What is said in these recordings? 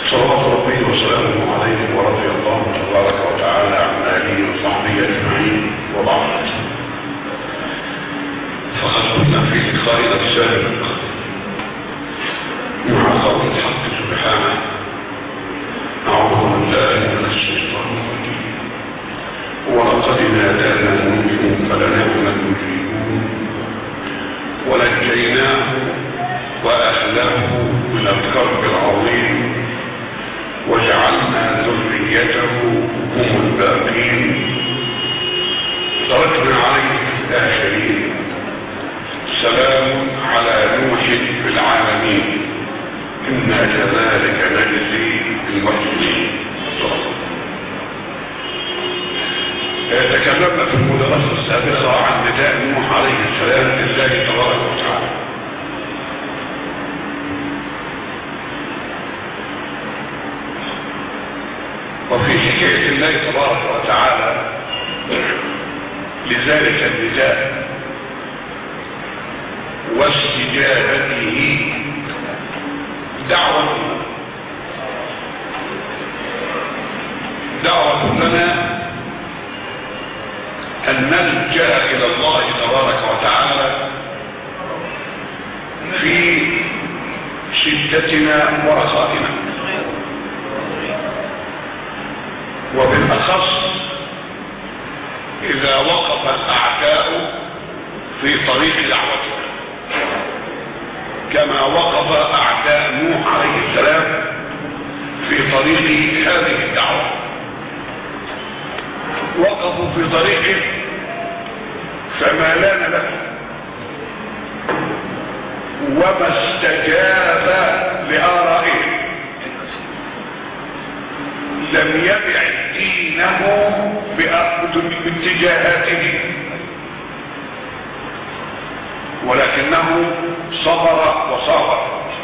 صلوات ربي وسلامه عليه ورضي الله تبارك وتعالى عن اله وصحبه اجمعين وبعد فقد كنا في لقائنا السابق مع قول الحق سبحانه اعوذ بالله من الشيطان الرجيم ولقد نادانا نوح فلنعم المجيبون ونجيناه واهله من الكرب العظيم وجعلنا ذريته هم الباقين تركنا عليه الاخرين سلام على نوح في العالمين انا كذلك نجزي المحسنين تكلمنا في المدرسه السابقه عن نداء نوح عليه السلام لله تبارك وتعالى وفي حكاية الله تبارك وتعالى لذلك النداء واستجابته دعوة دعوة لنا أن نلجأ إلى الله تبارك وتعالى في شدتنا ورخائنا وبالأخص إذا وقف الأعداء في طريق دعوتنا كما وقف أعداء نوح عليه السلام في طريق هذه الدعوة وقفوا في طريقه فما لان له وما استجاب لآرائه لم يبع دينه باتجاهاته ولكنه صبر وصابر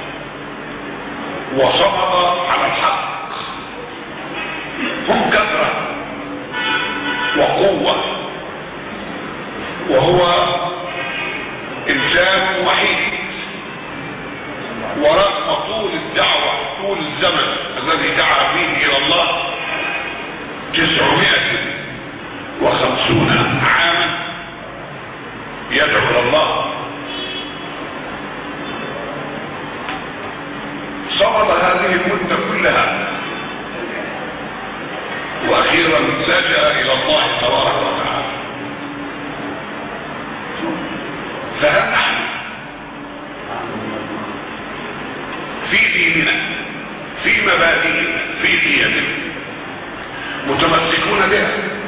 وصمد على الحق هم كثرة وقوة وهو انسان وحيد ورغم طول الدعوة طول الزمن الذي دعا فيه الى الله تسعمائة وخمسون عاما يدعو الى الله صمد هذه المدة كلها واخيرا لجأ الى الله تبارك وتعالى فهل نحن في ديننا في مبادئنا في ديننا متمسكون بها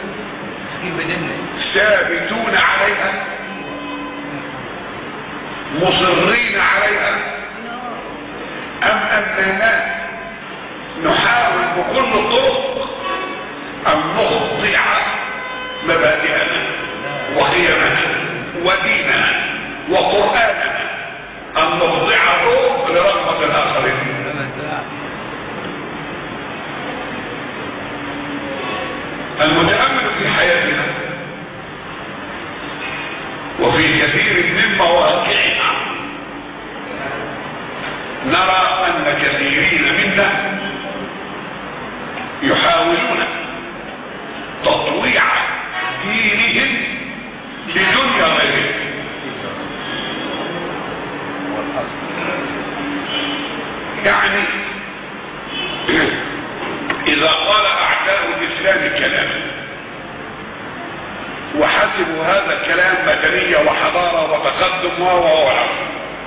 ثابتون عليها مصرين عليها ام اننا نحاول بكل الطرق ان نخضع مبادئنا وقيمنا وديننا وقرآننا ان نخضعه لرغبة الاخرين المتأمل في حياتنا وفي كثير من مواقعنا نرى ان كثيرين منا يحاولون تطويع دينهم لدنيا غيرهم يعني اذا قال اعداء الاسلام كلاما وحسبوا هذا الكلام مدنية وحضارة وتقدم وهو العصر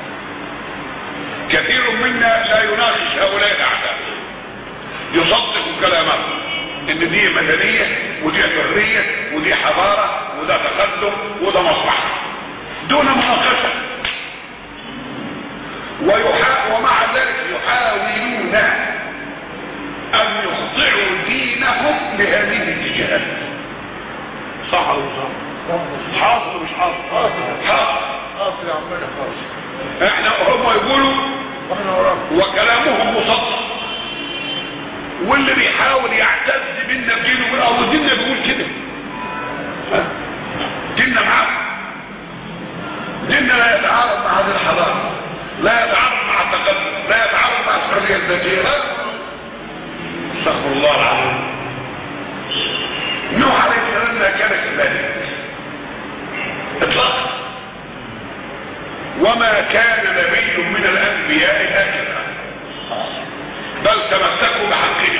كثير منا لا يناقش هؤلاء الاعداء يصدق كلامهم ان دي مدنية ودي حرية ودي حضارة وده تقدم وده مصلحة دون مناقشة ويحا... ومع ذلك يحاولون ان يخضعوا دينهم لهذه الاتجاهات صح ولا صح حاصل مش حاصل حاصل حاصل يا عمنا حاصل احنا هم يقولوا واحنا وراك وكلامهم مصدق واللي بيحاول يعتز بينا بدينه او ديننا بيقول كده ها؟ ديننا معاك ديننا لا يتعارض مع هذه الحضاره لا يتعارض مع التقدم لا يتعارض مع الحريه الذاتيه لا استغفر الله العظيم نوح عليه السلام ما كان كذلك اطلاقا وما كان نبي من الانبياء هكذا بل تمسكوا بحقهم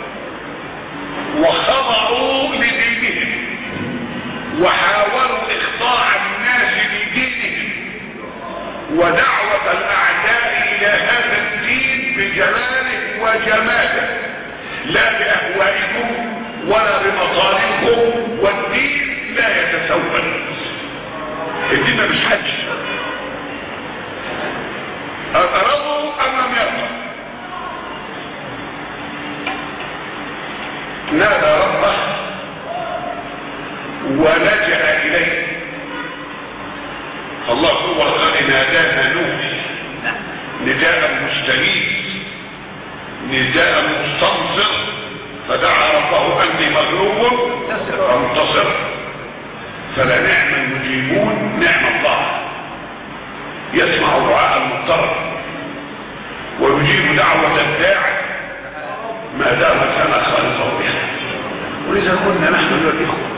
وخضعوا لدينهم وحاولوا اخضاع الناس لدينهم ودعوة الاعداء الى هذا الدين بجلاله وجماله لا باهوائكم ولا بمطالبكم والدين لا يتسول الدين مش حج رضوا ام لم يرضوا نادى ربه ولجأ اليه الله هو الذي نادانا نوح نداء مستغيث نداء مستنصر فدعا ربه اني مغلوب انتصر فلنعم المجيبون نعم الله يسمع دعاء المضطر ويجيب دعوة الداعي ما دام كان خالصا بها ولذا كنا نحن الإخوة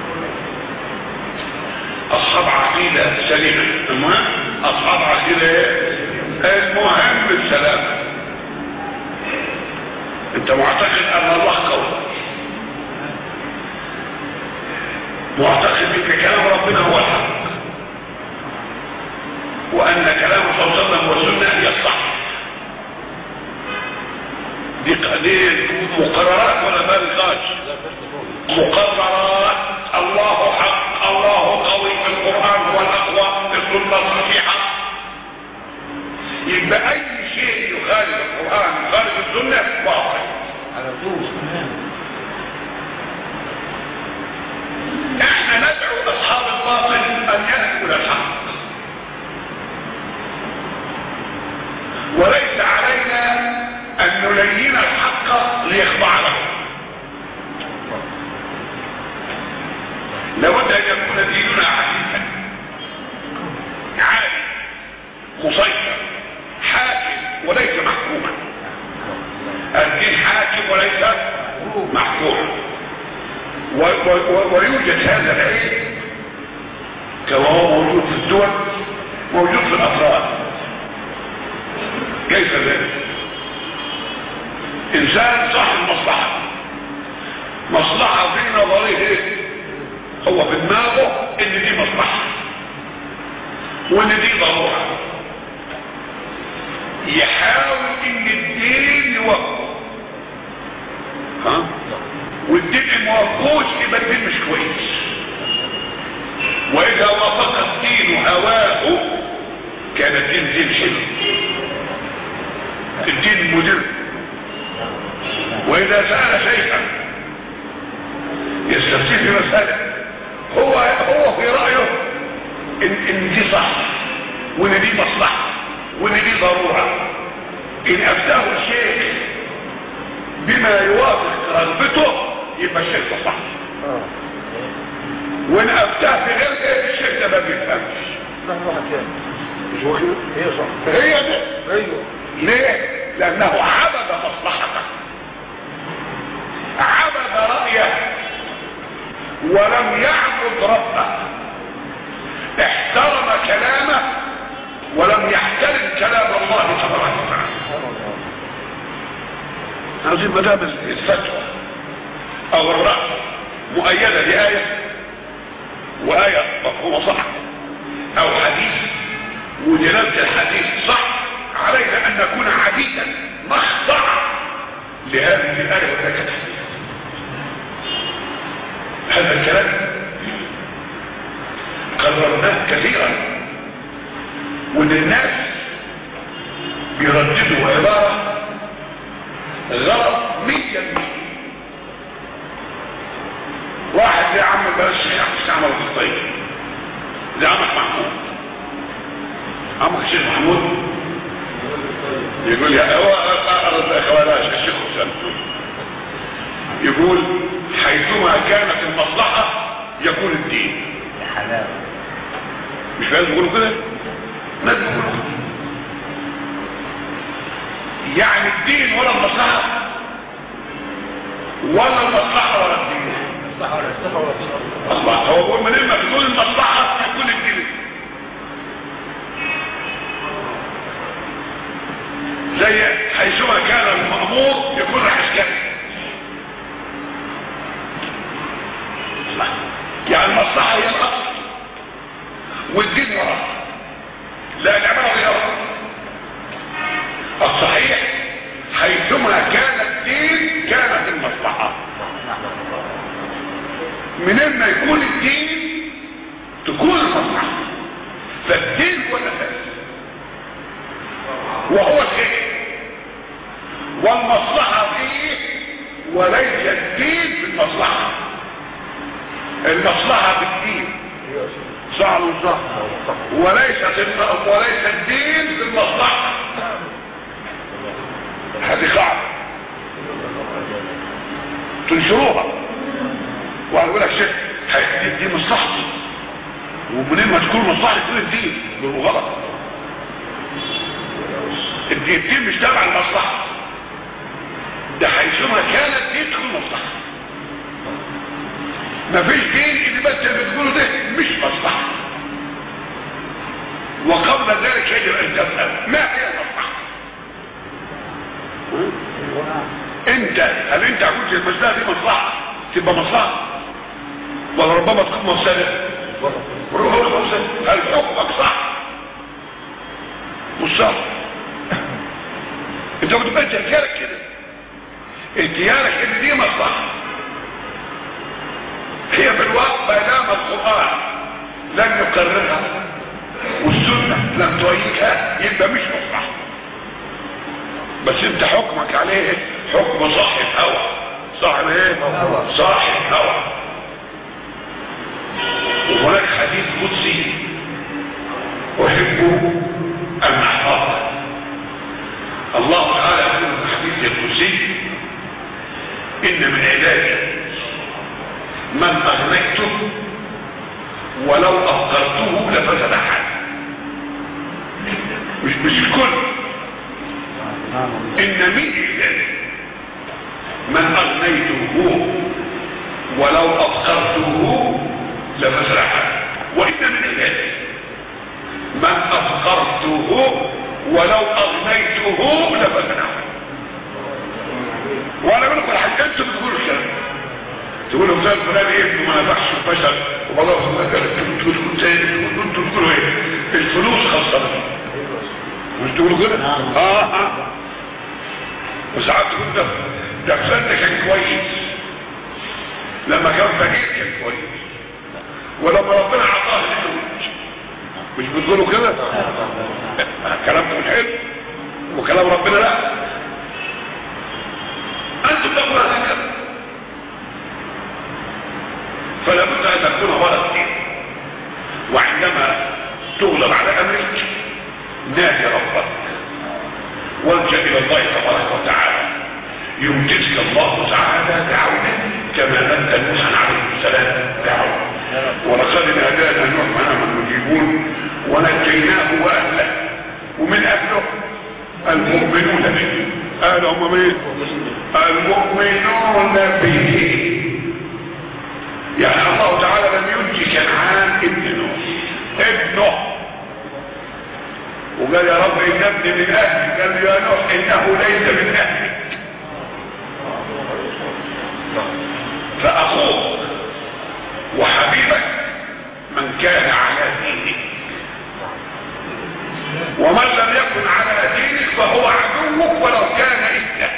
أصحاب عقيدة سليمة المهم أصحاب عقيدة إيه؟ المهم السلامة أنت معتقد أن الله قوي معتقد بك كلام ربنا هو الحق وان كلام صلى الله عليه وسلم والسنه هي الصح دي دي مقررات ولا بالغاج مقررات الله حق الله قوي في القران هو الاقوى في السنه الصحيحه يبقى اي شيء يخالف القران يخالف السنه باطل على طول احنا ندعو اصحاب الباطل ان يأتوا الى الحق وليس علينا ان نلين الحق ليخضع له لابد ان يكون ديننا عزيزا عالي مسيطر حاكم وليس محكوما الدين حاكم وليس محكوما و و ويوجد هذا العيب كما هو موجود في الدول موجود في الافراد كيف ذلك انسان صاحب مصلحه مصلحه في نظره هو في دماغه ان دي مصلحه وان دي ضروره يحاول ان الدين يوقف ها والدين موقوش يبقى الدين مش كويس واذا وافق الدين هواه كان الدين دين حلو الدين مدر واذا سأل شيئا يستفتي في مسألة هو هو في رأيه ان, إن دي صح وان دي مصلحة وان دي ضرورة ان افتاه الشيخ بما يوافق رغبته يبقى الشيخ ده صح وان افتاه في غير ايه الشيخ ده ما بيفهمش نحن واحد تاني مش هو كده هي صح هي ده ايوه ليه لانه عبد مصلحته عبد رأيه ولم يعبد ربه احترم كلامه ولم يحترم كلام الله تبارك وتعالى هذه مدام الفتوى او الرأي مؤيدة لآية وآية مفهومة صح او حديث ودلالة الحديث صح علينا ان نكون عبيدا نخضع لهذه الآية وذاك الحديث هذا الكلام قررناه كثيرا وان الناس بيرددوا عبارة غلط مية مية واحد زي عم بلاش الشيخ استعمل في الطيب زي عمك محمود عمك الشيخ محمود يقول يا هو أرد أخوالاش الشيخ حسن يقول حيثما كانت المصلحة يكون الدين حلاوه مش لازم يقولوا كده لازم يقولوا كده يعني الدين ولا المصلحة ولا المصلحة ولا الدين مصلحة ولا مصلحة ولا دين الله هو بيقول منين ما تقول المصلحة يكون الدين زي حيثما كان المأمور يكون عسكري الله. يعني المصلحة هي الأصل والدين وراء لا العبارة غير الصحيح حيثما كان الدين كانت المصلحة منين ما يكون الدين تكون المصلحة فالدين هو الأساس وهو الخير والمصلحة فيه وليس الدين في المصلحة المصلحة في الدين صح ولا صح وليس وليس الدين في المصلحة هذه قاعدة تنشروها وهقول لك شيء دي, دي مصلحتي ومنين ما تكون مصلحتي تكون الدين ده غلط الدين, الدين مش تابع المصلحة ده حيثما كان الدين تكون مصلحة مفيش دين اللي بس اللي بتقوله ده مش مصلحة وقبل ذلك يجب ان تفهم ما هي المصلحة انت هل انت قلت المسألة دي مصلحة تبقى مصلحة ولا ربما تكون مفسدة ربما تكون مفسدة هل حكمك صح مش صح انت بتبقى انت اختيارك كده اختيارك ان دي مصلحة هي في الوقت بينما القرآن لم يقررها والسنة لم تؤيدها يبقى مش مصلحة بس انت حكمك عليه حكم صاحب هوى صاحب ايه صاحب هوى وهناك حديث قدسي احب ان احفظه الله تعالى يقول في الحديث القدسي ان من عبادي من اغنيته ولو افقرته لفسد حالي مش مش الكل ان من عبادي من اغنيته ولو افقرته لفسد حالي وان من عبادي من افقرته ولو اغنيته لفسد حالي وانا بقول لكم الحاجات انتوا بتقولوا الكلام تقولوا فلان فلان ابنه ما نفعش وفشل وخلاص انتوا انتوا بتقولوا ايه الفلوس خاصه مش تقولوا كده اه اه وساعات تقول ده ده فلان ده كان كويس لما كان فقير كان كويس ولما ربنا اعطاه الفلوس مش بتقولوا كده كلامكم حلو وكلام ربنا لا انتم تقولون هكذا فلا بد ان تكون ورد وعندما تغلب على امرك نادي ربك والجا الى الله تبارك وتعالى يمددك الله تعالى بعونه كما نادى نوحا عليه السلام بعونه ولقد نادانا نوح معنا المجيبون ونجيناه واهله ومن اهله المؤمنون به قال هم مين المؤمنون به يعني الله تعالى لم ينجي كنعان ابن نوح ابنه وقال يا رب ان ابني من اهلي قال يا نوح انه ليس من اهلك فاخوك وحبيبك من كان على دينك ومن لم يكن على دينك فهو عدوك ولو كان ابنك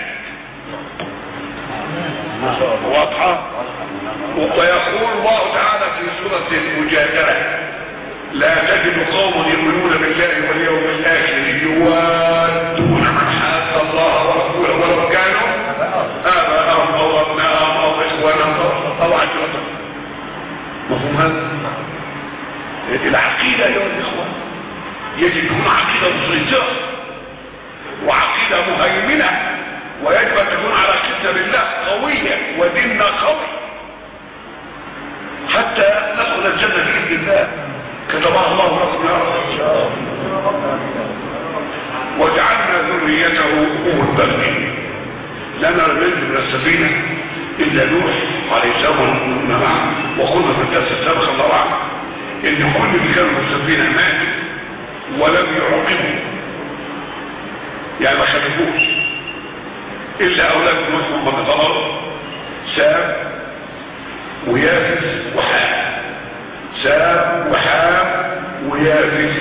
واضحه ويقول الله تعالى في سورة المجادلة لا تجد قوم يؤمنون بالله واليوم الآخر يوادون من حاد الله ورسوله ولو كانوا آباءهم أو أبناءهم أو إخوانهم أو عشيرتهم مفهوم هذا؟ العقيدة أيها الإخوة يجب تكون عقيدة مسيطرة وعقيدة مهيمنة ويجب أن تكون على كتاب الله قوية وديننا قوي حتى ندخل الجنة بإذن الله كتبها الله لكم يا رب وجعلنا ذريته هم الباقين لنا ننزل من السفينة الا نوح عليه السلام والمؤمنون معه وقلنا في الدرس السابق الله اعلم ان كل اللي كانوا مسبين ماتوا ولم يعاقبوا يعني ما خلفوش الا اولاد نوح هم اللي ظهروا سام ويافس وحام سام وحام ويافس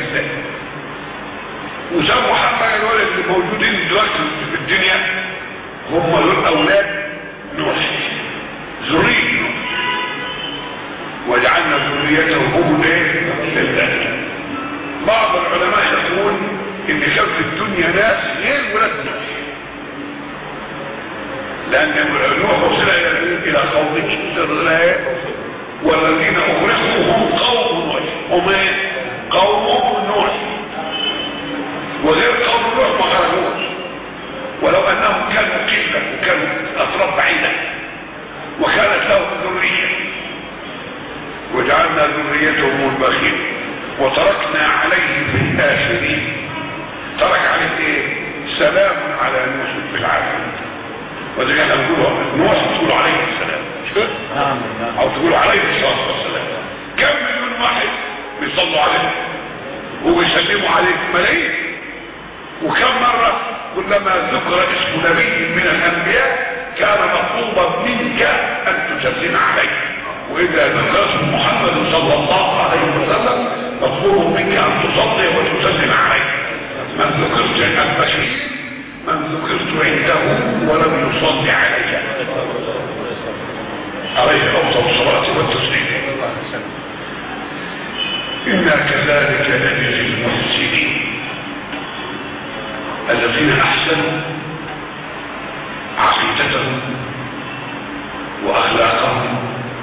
وسام وحام بقى الولد اللي موجودين دلوقتي في الدنيا هم دول اولاد نوح ذريه نوح وجعلنا ذريته هم الايه الباقين بعض العلماء يقول ان كان في الدنيا ناس غير ولاد نوح لان نوح وصل الى قومه سرنا والذين اغرقوا هم قوم نوح هم ايه؟ قوم نوح وغير قوم نوح ما خرجوش ولو انهم كانوا قله وكانوا اطراف بعيده وكانت لهم ذريه وجعلنا ذريتهم الباقين وتركنا عليه في الاخرين ترك عليه ايه سلام على نوح في العالم وده كان نقوله نوح تقول عليه السلام نعم نعم او تقول عليه الصلاه والسلام كم مليون واحد بيصلوا عليه وبيسلموا عليه ملايين وكم مره كلما ذكر اسم نبي من الانبياء كان مطلوبا منك ان تسلم عليه واذا ذكر اسم محمد صلى الله عليه وسلم مطلوب منك ان تصلي وتسلم عليه من ذكرت البشير من ذكرت عنده ولم يصلي عليه عليه افضل الصلاه والتسليم انا كذلك نجزي المحسنين الذين احسنوا عقيدتهم واخلاقهم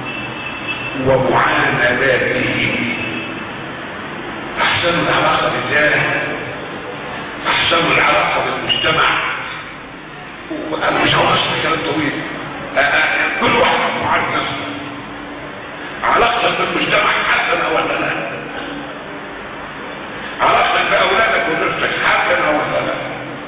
ومعاملاتهم احسنوا العلاقه بالله احسنوا العلاقه بالمجتمع وانا مش عاوز اشرح كلام طويل آه، آه، كل واحد عارف نفسه علاقتك بالمجتمع حسنه ولا لا علاقتك باولادك ونفسك حسنه ولا لا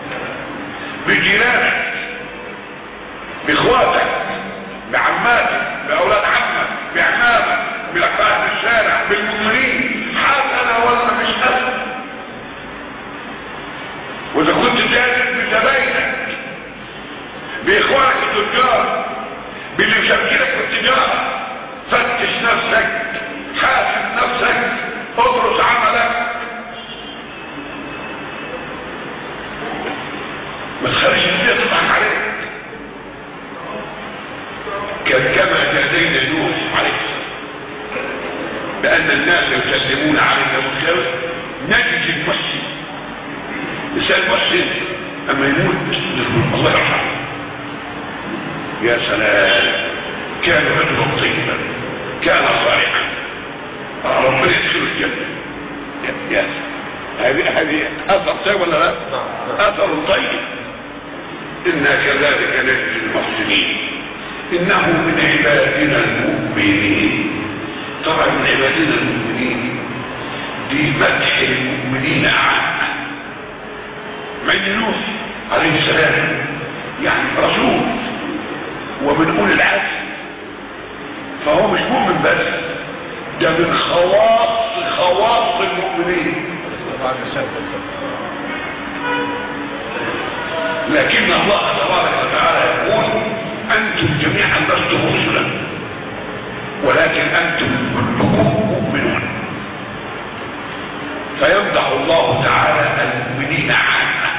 بجيرانك باخواتك بعماتك باولاد عمك بعمامك بالاقران في الشارع بالمؤمنين حسنه ولا مش حسنه واذا كنت تاجر بزباينك باخوانك التجار باللي مشاركينك في التجاره فتش نفسك حاسب نفسك ادرس عملك ما تخليش الدنيا تضحك عليك كان كما نادينا نوح عليه السلام بان الناس يسلمون علينا بالخير نجد المحسن الانسان المحسن اما يموت نقول الله يرحمه يا سلام كان رجلا طيبا كان صالحا آه، ربنا يدخله الجنه يا يا هذه هذه اثر طيب ولا لا؟ اثر طيب انا كذلك نجزي المحسنين انه من عبادنا المؤمنين طبعا من عبادنا المؤمنين دي مدح المؤمنين عامه مع ان نوح عليه السلام يعني رسول ومن اولي العزم فهو مش مؤمن بس ده من خواص خواص المؤمنين بعد الشهر لكن الله تبارك وتعالى يقول انتم جميعا لستم رسلا ولكن انتم كلكم مؤمنون فيمدح الله تعالى المؤمنين عامه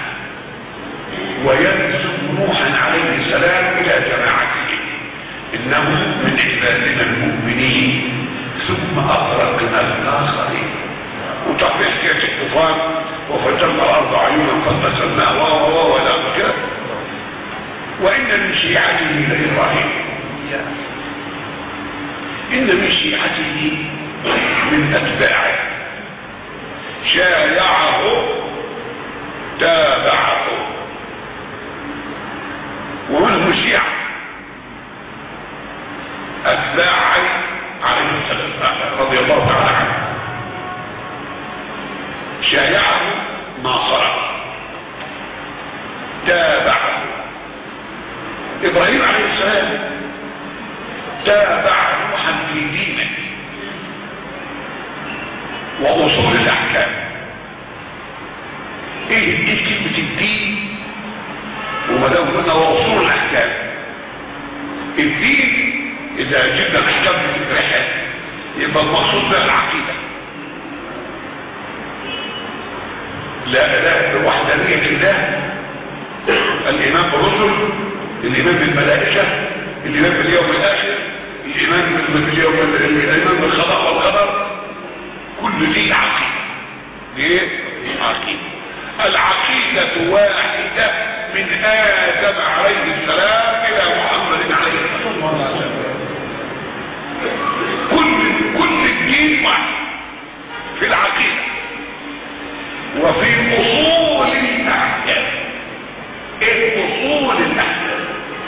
وينسب نوحا عليه السلام الى جماعته انه من عبادنا المؤمنين ثم اغرقنا الاخرين وتعرف حكايه الطوفان وفجرنا الارض عيونا فانبسلناها و و و الى كده وان من شيعته لابراهيم ان من شيعته من اتباعه شايعه تابعه ومنهم الشيعة اتباع علي عليه السلام رضي الله تعالى عنه شايعه ناصره تابعه ابراهيم عليه السلام تابع نوحا في دينه واصول الاحكام ايه ايه كلمة الدين وما دام قلنا واصول الاحكام الدين اذا جبنا الاحكام بتترحل يبقى المقصود بها العقيدة لا اله بوحدانية الله الايمان بالرسل الايمان بالملائكة الايمان باليوم الاخر الايمان باليوم الايمان بالخطأ والقدر كل دي عقيدة ليه؟ عقيدة العقيدة واحدة من آدم عليه السلام إلى محمد عليه السلام كل كل الدين واحد في العقيدة وفي أصول الأحكام إيه أصول الأحكام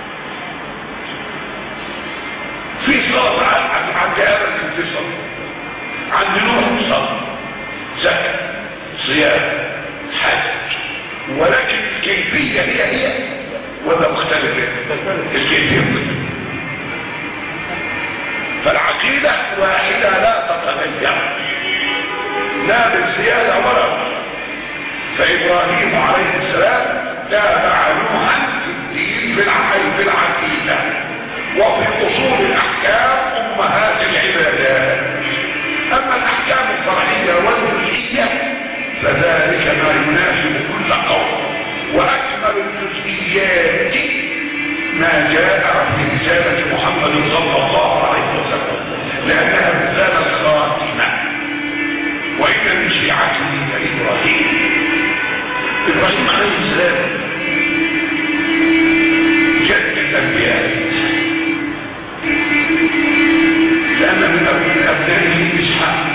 في صلاة عند عند آدم في صلاة عند نوح صلاة زكاة صيام حج ولكن الكيفية هي هي ولا مختلفة الكيفية مختلفة فالعقيدة واحدة لا تتغير لا بالزيادة ولا فإبراهيم عليه السلام تابع نوحا في الدين في العقيدة في العقيدة وفي أصول الأحكام أمهات العبادات أما الأحكام الفرعية والجزئية فذلك ما يناسب كل قوم وأكمل الجزئيات ما جاء في رسالة محمد صلى الله عليه وسلم لأنها رسالة خاتمة وإن من شيعته إبراهيم إبراهيم عليه السلام جد الأنبياء لأن من أبنائه إسحاق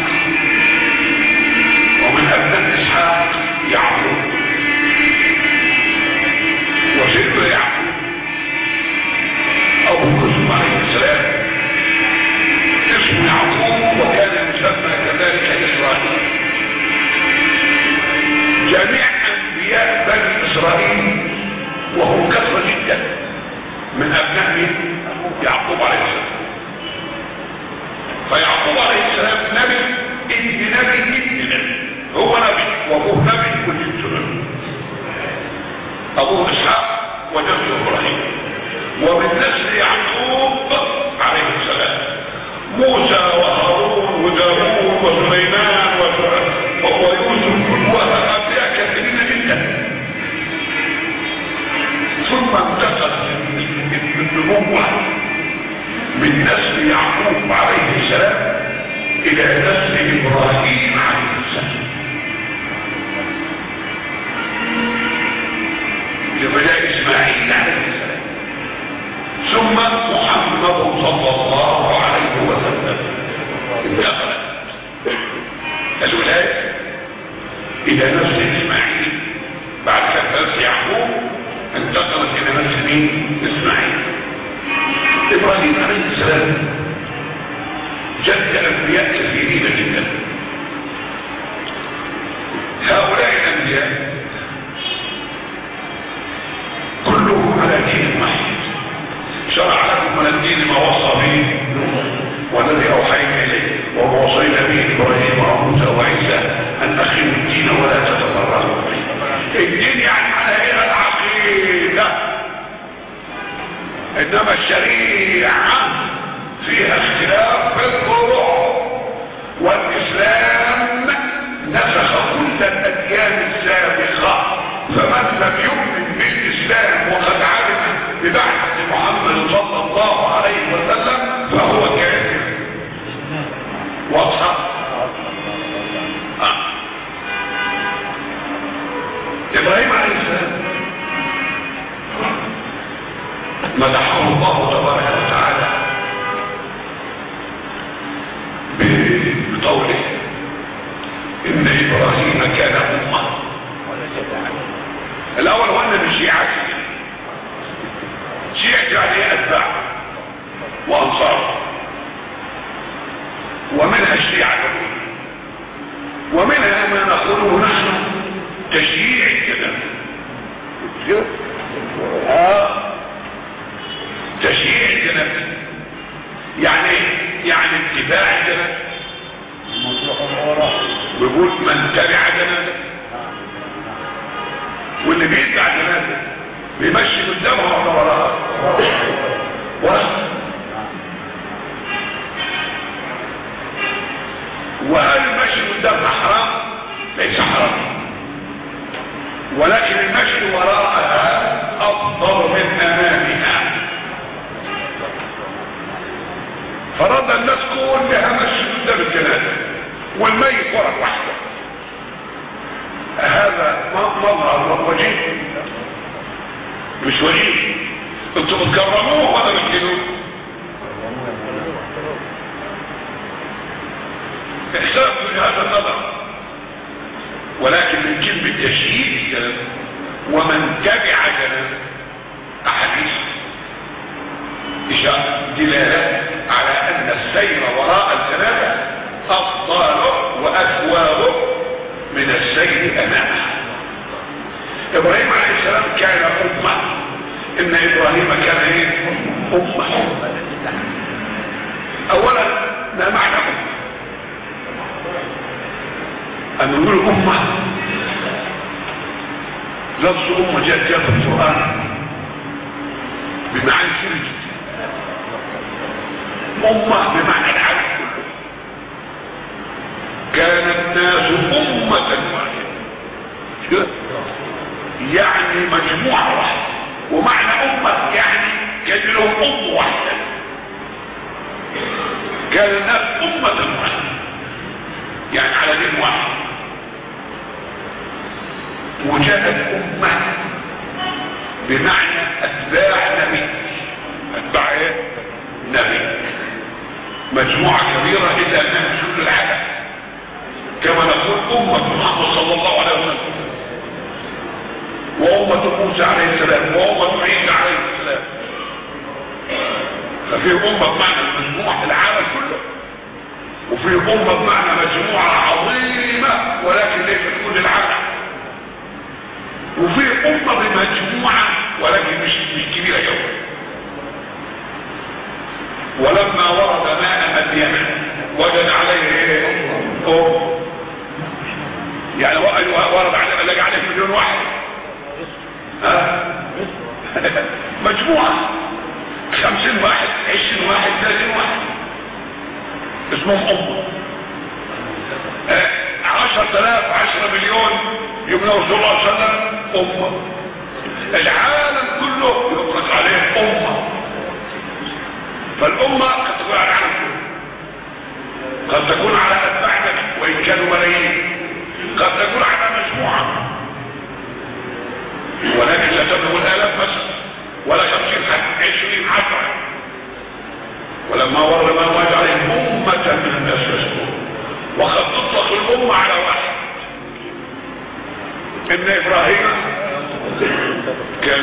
ومن أبناء إسحاق يعقوب وسيدنا يعقوب أبو كلثوم عليه السلام اسمه يعقوب وكان يسمى كذلك إسرائيل جميع أنبياء بني إسرائيل وهم كثرة جدا من أبناء يعقوب عليه السلام فيعقوب عليه السلام نبي ابن نبي ابن نبي هو نبي وابوه نبي وجدته نبي ابوه اسحاق وجدته ابراهيم ومن نسل يعقوب عليه السلام موسى وهارون وداوود وسليمان ويوسف وانبياء كثيرين جدا ثم انتقل النبوه من نسل يعقوب عليه السلام الى نسل ابراهيم عليه السلام لبداء اسماعيل عليه السلام ثم محمد صلى الله عليه وسلم انتقلت الولايه الى نسل اسماعيل بعد كده نسل يعقوب انتقلت الى نسل مين اسماعيل ابراهيم عليه السلام جد انبياء كثيرين جدا هؤلاء الانبياء كلهم على دين واحد شرع لكم من الدين ما وصى به والذي اوحينا اليه وما وصينا به ابراهيم وموسى وعيسى ان اخروا الدين ولا تتفرقوا الدين يعني على ايه العقيده انما الشريعه فيها اختلاف في الفروع والاسلام نسخ كل الاديان السابقه فمن لم يؤمن بالاسلام وقد عرف ببعثه محمد صلى الله عليه وسلم فهو كافر واضحه آه. ابراهيم عليه السلام مدحه الله تبارك وتعالى بقوله ان ابراهيم كان امه الاول هو ان الشيعة شيعة يعني اتباع وانصار ومنها الشيعة ومنها ما نقوله نحن تشييع الجنة آه. تشييع الجنة يعني ايه يعني اتباع الجنازه المصلحة الأورا ويقول من تبع جنازه واللي بيتبع جنازه بيمشي قدامها ولا وراها وراها وهل المشي قدامها حرام ليس حرام ولكن المشي وراءها افضل من امامها فرد الناس كلها مشي قدام الجنازه والميت ورا وحده هذا م- مظهر وجيه مش وجيه انتوا بتكرموه ولا بتكلوه احساس من هذا النظر ولكن من كلمة تشييد الكلام ومن تبع كلام احاديث إشارة دلالة على أن السير وراء الجنازة أفضل وأثواب من السير أمامها إبراهيم عليه السلام كان أمة إن إبراهيم كان إيه؟ أمة أولا ما معنى أمة أن نقول أمة لفظ أمة جاءت فيها في القرآن بمعنى كلمة أمة بمعنى العالم كله كان الناس أمة واحدة يعني مجموعة واحدة ومعنى أمة يعني كان لهم أم واحدة كان الناس أمة واحدة يعني على دين واحد وجاءت أمة بمعنى أتباع نبي أتباع إيه؟ نبي مجموعة كبيرة إلا أنها مش كل العالم كما نقول أمة محمد صلى الله عليه وسلم وأمة موسى عليه السلام وأمة عيسى عليه السلام ففي أمة بمعنى المجموعة العالم كله وفي أمة بمعنى مجموعة عظيمة ولكن ليست كل العالم وفي أمة بمجموعة ولكن مش مش كبيرة جدا ولما ورد ماء مدين وجد عليه ايه أم يعني ورد عليه لقى عليه مليون واحد ها مجموعة خمسين واحد عشرين واحد ثلاثين واحد اسمهم أمة عشر تلاف عشرة مليون يبنى رسول الله صلى الله عليه وسلم أمة العالم كله يطلق عليه أمة فالأمة قد تكون على العالم كله قد تكون على أتباعنا وإن كانوا ملايين قد تكون على مجموعة ولكن لا تبلغ الآلاف مثلا ولا خمسين حد عشرين عشرة ولما ورد ما وجد عليهم أمة من الناس يسكون وقد تطلق الأمة على واحد إن إبراهيم كان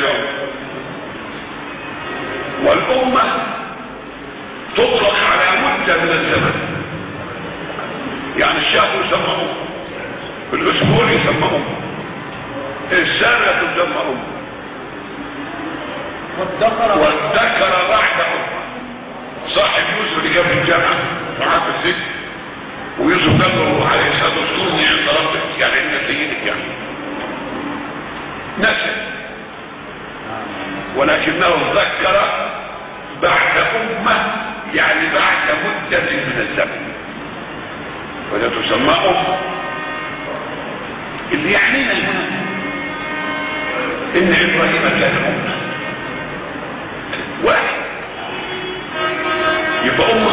والأمة تطلق على مدة من الزمن يعني الشهر يسمى أمة الأسبوع يسمى أمة السنة تسمى أمة والذكر والذكر بعد أمة صاحب يوسف اللي جاب الجامعة معاه في السجن ويوسف قال له عليه الصلاة والسلام عند ربك يعني إن سيدك يعني نسي ولكنه ذكر بعد أمة يعني بعد مدة من الزمن ولا تسمى أمة اللي يعنينا هنا إن إبراهيم كان أمة واحد يبقى أمة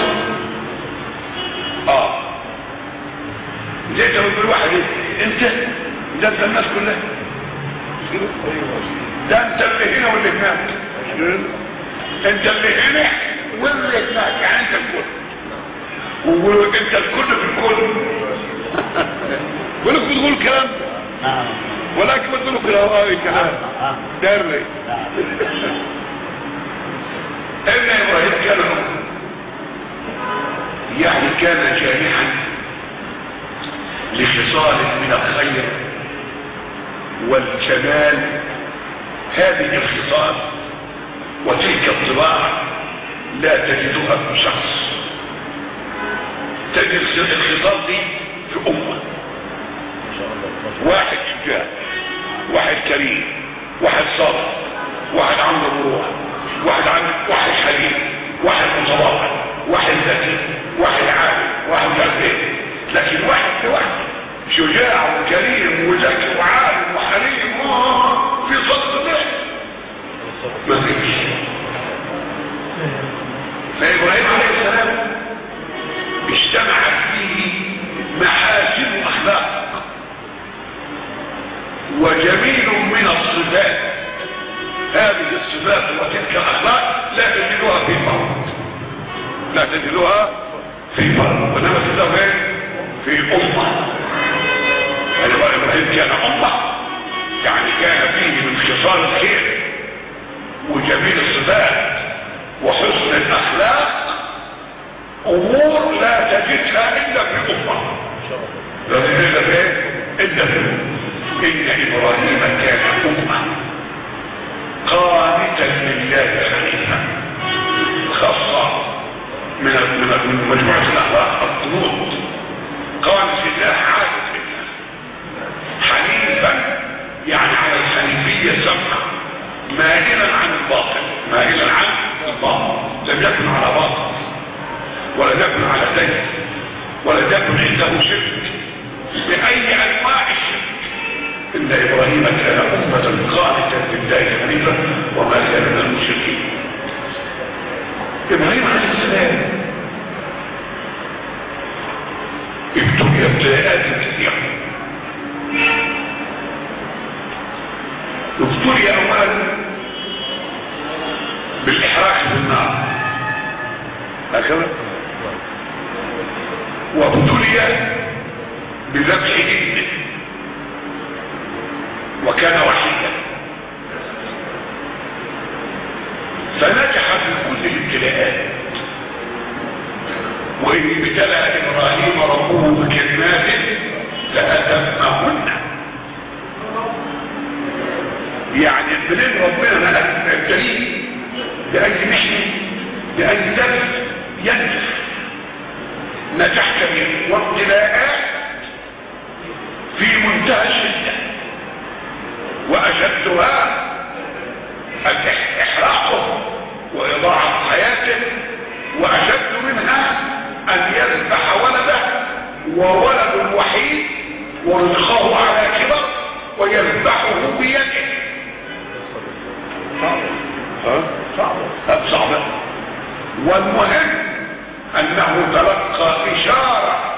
آه زي انت بتقول واحد إيه؟ انت ده انت الناس كلها ده انت اللي هنا واللي هناك انت اللي هنا واللي هناك يعني انت الكل وانت الكل في الكل ولك بتقول كلام نعم ولكن بتقولوا كده هواي كلام نعم دري نعم ان ابراهيم كان أمة. يعني كان جامعا لخصال من الخير والجمال هذه الخصال وتلك الطباع لا تجدها في شخص تجد الخصال دي في امه واحد شجاع واحد كريم واحد صادق واحد عنده مروءه واحد عنده واحد حليم واحد متواضع واحد ذكي واحد عالم واحد غريب لكن واحد لوحده شجاع وكريم وذكي وعالم وحليم آه، في صدق الله ما فيش فابراهيم عليه السلام اجتمعت فيه محاسن اخلاق وجميل من الصفات هذه الصفات وتلك الاخلاق لا تجدها في فرد لا تجدها في فرد وانما تجدها فين في امه يعني ابراهيم كان امه يعني كان فيه من خصال الخير وجميل الصفات وحسن الاخلاق امور لا تجدها الا في امه لا تجدها فين الا في امه ان ابراهيم كان امه قانتا لله حنيفا خاصه من من من مجموعه الاخلاق القنوط قانت لله عابد لله حنيفا يعني على الحنيفيه سمحه مائلا عن الباطل مائلا عن الباطل لم يكن على باطل ولا يكن على دين ولا يكن عنده شرك بأي أنواع الشرك إن إبراهيم كان أمة قانتا لله حنيفا وما كان من المشركين إبراهيم عليه السلام ابتلي ابتلاءات كثيرة ابتلي أولا بالإحراق بالنار هكذا وابتلي بذبح ابنه وكان وحيدا فنجح في كل الابتلاءات وإن ابتلى إبراهيم ربه بكلمات فأتمهن يعني ابتلين ربنا ابتليه لأجل محنة لأجل دفع ينجح نجحت به وابتلاءات في منتهى الشدة وأشدها إحراقه وإضاعة حياته وأشد منها أن يذبح ولده وولد الوحيد ورزقه على كبر ويذبحه بيده صعبة صعبة والمهم أنه تلقى إشارة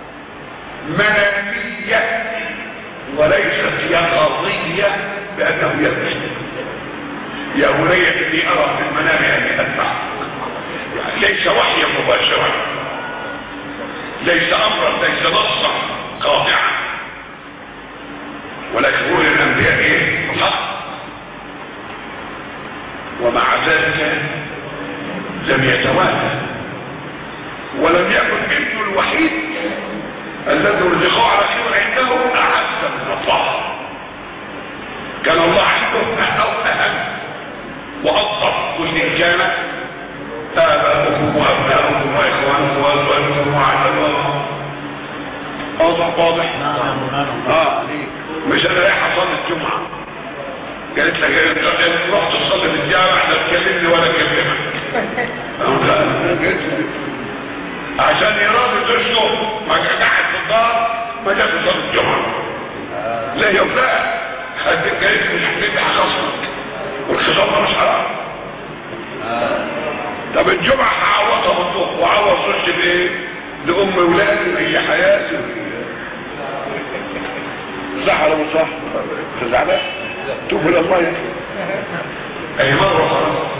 منامية وليست يقظية بأنه يذبح يا بني إني أرى في المنام أني أذبح يعني ليس وحيا مباشرا ليس أمرا ليس نصا قاطعا ولكن هو الأنبياء إيه حق ومع ذلك لم يتوالى ولم يكن ابنه الوحيد الذي رزقه على خير عنده اعز من الله كان الله عنده او اهم وافضل قل ان كان اباؤكم وابناؤكم واخوانكم وازواجكم وعملهم واضح واضح نعم نعم اه مش انا رايح اصلي الجمعه قالت لك قالت رحت تصلي في الجامع لا تكلمني ولا اكلمك عشان يراد تشكر ما قاعد في الدار ما جاش تصلي الجمعه لا يوم لا خدت جايز مش هتفتح خصمك والخصام مش حرام طب الجمعه هعوضها بالظهر وعوض زوجتي بايه؟ لام ولادي وهي حياتي صح ولا مش صح؟ انت زعلان؟ توب الى الله يعني اي مرة خلاص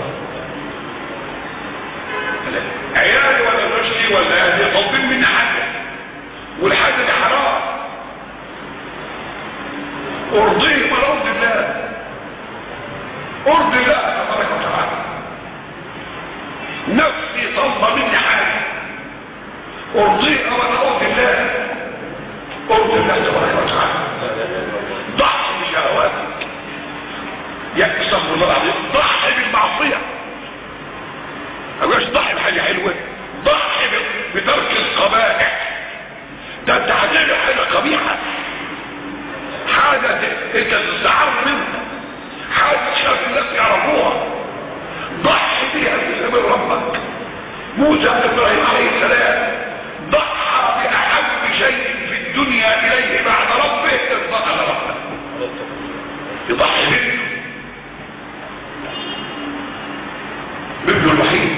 عيالي ولا نفسي ولا اهلي طالبين مني حاجة والحاجة دي حرام ارضيهم ولا ارضي الله ارضي الله تبارك وتعالى نفسي طالبة مني حاجة ارضيها ولا ارضي الله ارضي الله تبارك وتعالى ضحي بشهواتك يا استغفر الله العظيم ضحي بالمعصيه ما بقاش انت تستعر منها حاول تشاف الناس يعرفوها ضحي بيها في سبيل ربك موسى ابراهيم عليه السلام ضحى باحب شيء في الدنيا اليه بعد ربه ارضاء ربه يضحي منه ابنه الوحيد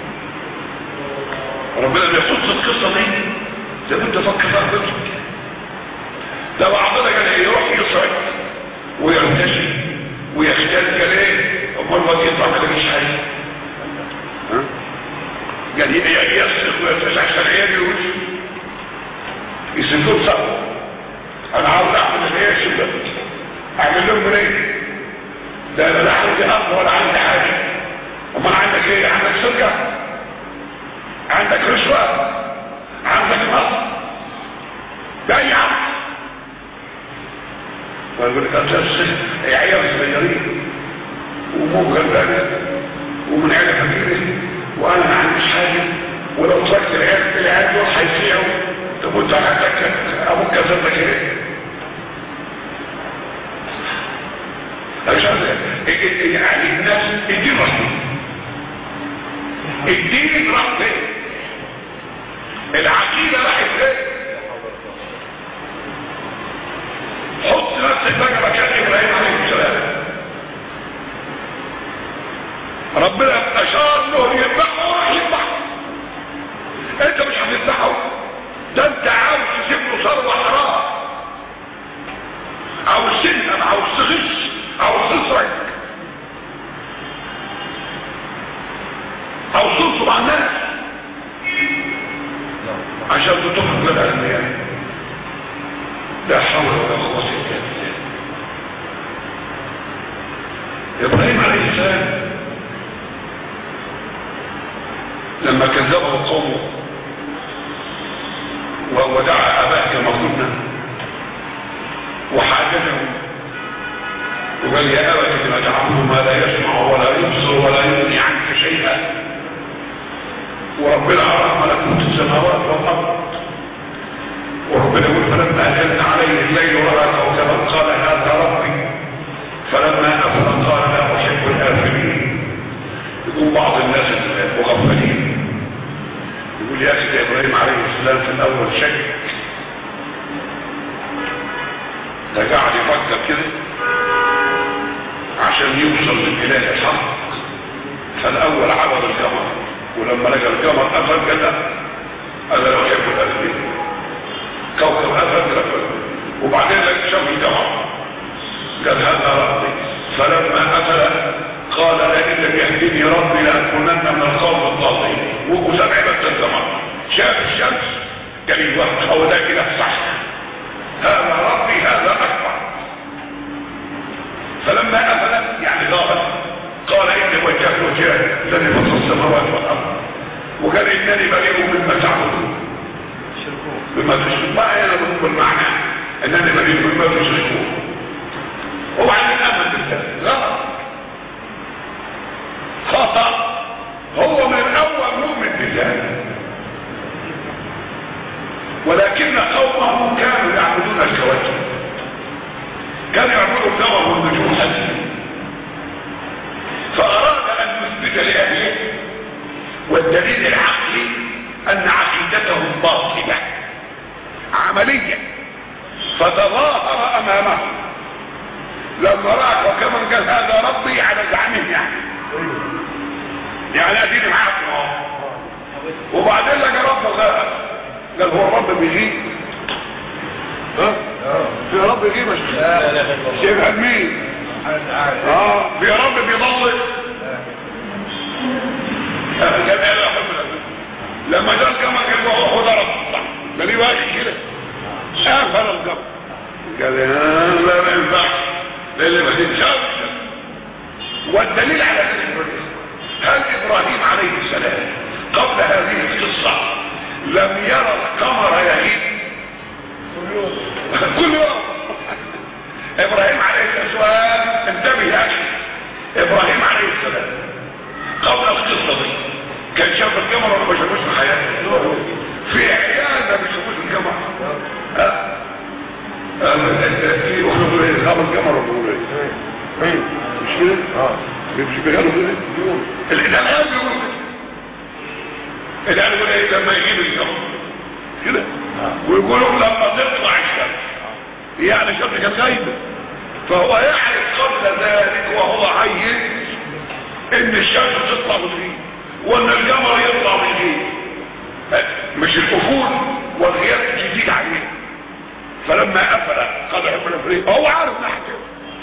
ربنا ما يخص القصه دي لابد افكر بقى بنتك لو عضلك كان يروح يصعد ويرتشي ويختل كلام امال الواد يطلع ما تلاقيش حاجه ها يعني يصرخ ويرتشي عشان عيالي يوجه يسيبوه صعب انا عاوز اعمل العيال شباب اعمل لهم ايه ده انا لا عندي اب ولا عندي حاجه امال عندك ايه عندك سرقه عندك رشوه عندك نصب ده يا عم ويقول لك اساس عيال صغيرين ومو غلبانه ومن عيله فقيره وانا ما عنديش حاجه ولو تركت العيال العيال دول هيسيعوا طب وانت عندك ابوك كذبك ايه؟ عشان يعني الناس الدين راح الدين راح فين العقيدة راحت فين حط نفسك بقى مكان ابراهيم عليه السلام ربنا اشار له يذبحه وراح يذبحه انت مش هتذبحه ده انت عاوز تسيب له ثروه حرام عاوز تنهم عاوز تغش عاوز تسرق عاوز تنصب على الناس عشان تطلق للعلمية لا حول ولا قوة الا بالله ابراهيم عليه السلام لما كذبه قومه ودعا اباه كما قلنا وحاجتهم وقال يا ابت لما تعبد ما لا يسمع ولا يبصر ولا يغني عنك شيئا وربنا عرف ملكوت السماوات والارض وربنا يقول فلما جن عليه الليل وراى كوكبا قال هذا ربي فلما افل قال لا احب الافلين يقول بعض الناس المغفلين يقول يا اخي ابراهيم عليه السلام في الاول شك ده قاعد يفكر كده عشان يوصل للاله الحق فالاول عبد القمر ولما لقى القمر قفل قال لا انا لا احب الافلين كوكب قفل قفل وبعدين لقى شاف القمر قال هذا ربي فلما قفل قال لئن لم يهدني ربي لاكونن من القوم الضالين وسمع بس القمر شاف الشمس قال ايوه هو ده كده صح هذا ربي هذا اكبر فلما افل يعني غابت قال اني وجهت وجهي الذي فطر السماوات والارض وقال انني بريء مما تعبدون بما تشركون ما انا بقول بالمعنى انني بريء مما تشركون هو عن الامل بالله غلط خطا هو من الاول مؤمن بالله ولكن قومه كانوا يعبدون الكواكب كانوا يعبدوا القمر والنجوم حتى فاراد ان يثبت لاهله والدليل العقلي ان عقيدتهم باطله عمليا فتظاهر امامه لما راى وكمان قال هذا ربي على زعمه يعني يعني اديني معاكم اهو وبعدين لقى ربه غاب قال هو الرب بيجيب ها في رب يجيب مش شايف مين اه في رب بيضل قال ايه لا حب لما جاء القمر قال له هو ضرب ده ليه واقف كده قفل القمر قال لا ما ينفعش لان ما تنشافش والدليل على ذلك هل ابراهيم عليه السلام قبل هذه القصه لم يرى القمر يهيب كل يوم ابراهيم عليه السلام انتبه يا اخي ابراهيم عليه السلام قبل القصه دي كان شاف القمر ولا ما شافوش في حياته في عيال ما بيشوفوش القمر التأثير واحنا بنقول ايه خمس كاميرا بنقول ايه مش كده؟ اه مش بيقولوا كده الإعلام بيقول كده الإعلام بيقول ايه لما يجيب الكاميرا كده ويقولوا لما تطلع الشمس يعني الشمس كانت غايبة فهو يعرف قبل ذلك وهو عايز ان الشمس تطلع من فيه وان القمر يطلع من فيه مش الافول والغياب تزيد عليه فلما قفل قدح من الفريق هو عارف نحكي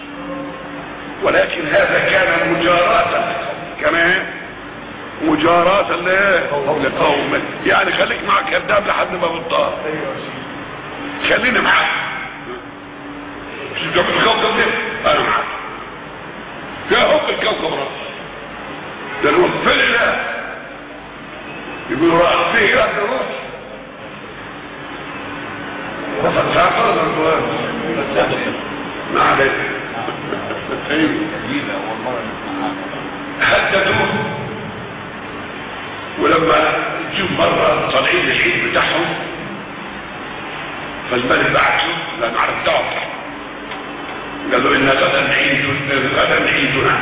ولكن هذا كان مجاراة كمان مجاراة ل- لقوم يعني خليك مع كذاب لحد ما بتطار خليني معاك مش جنب الكوكب ده انا معاك يا حب الكوكب رأس ده الوقت في الاله يقولوا رأس فيه رأس الرأس وقد سافر الرأس ما عليك ايوه جديدة والله حددوه ولما تشوف مرة طالعين العيد بتاعهم فالملك بعته لأنه عرف دعوة قال له إن غدا عيد غدا عيدنا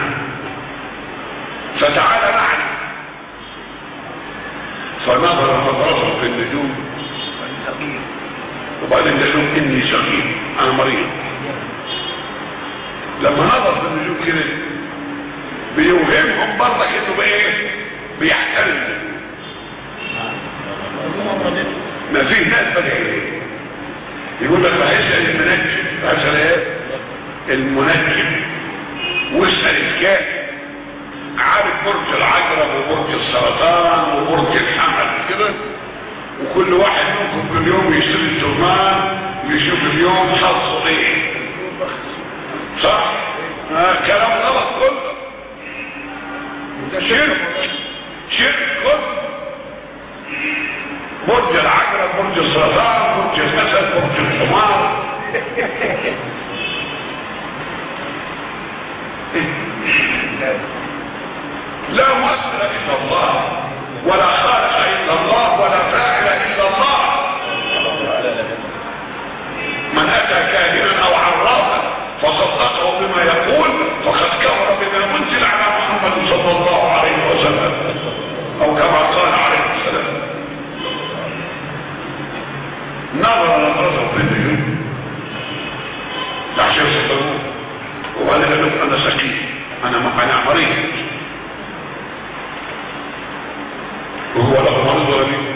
فتعال معنا فنظر نظرته في النجوم وبعدين قال لهم إني سقيم أنا مريض لما نظر في النجوم كده بيوهمهم برضك انه بايه بيحترم ما فيه ناس بقى ايه يقول لك هيسأل المنجم هيسأل ايه المنجم واسأل الكاتب عارف برج العقرب وبرج السرطان وبرج الحمل كده وكل واحد منكم كل يوم يشتري الجرنان ويشوف اليوم حظه ايه صح آه كلام غلط كله ده شرك شرك كله برج العقرب برج السرطان برج الاسد برج الحمار لا مؤثر الا الله ولا خالق الا الله ولا فاعل الا الله من اتى كاهنا او عرافا فصدقه بما يقول فقد كفر بما انزل على محمد صلى الله عليه وسلم او كما قال عليه السلام نظر نظرته في النجوم عشان يصدقوه وقال لهم انا سقيم انا انا مريض وهو له مرض ولا ليه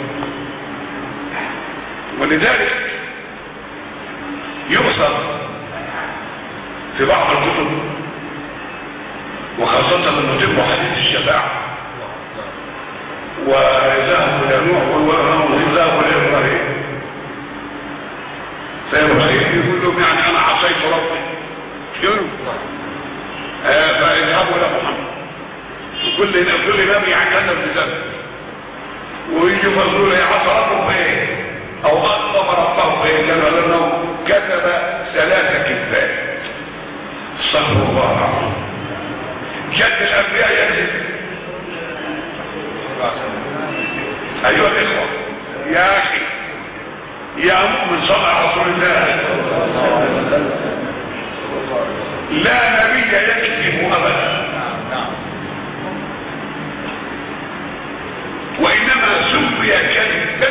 ولذلك يؤثر في بعض الكتب وخاصة لما تبقى حديث الشفاعة وذهب إلى نوح وذهب إلى إبراهيم فإبراهيم يقول لهم يعني أنا عصيت ربي شنو؟ آه فاذهبوا إلى محمد كل كل نبي يعتذر بذنب ويجي مظلول يعصى ربه بايه او اغضب ربه بايه كان لانه كتب ثلاثة كتاب استغفر الله العظيم جد الانبياء يكذب ايها الاخوة يا اخي يا مؤمن صلى على رسول الله لا نبي يكذب ابدا وانما سمي كذب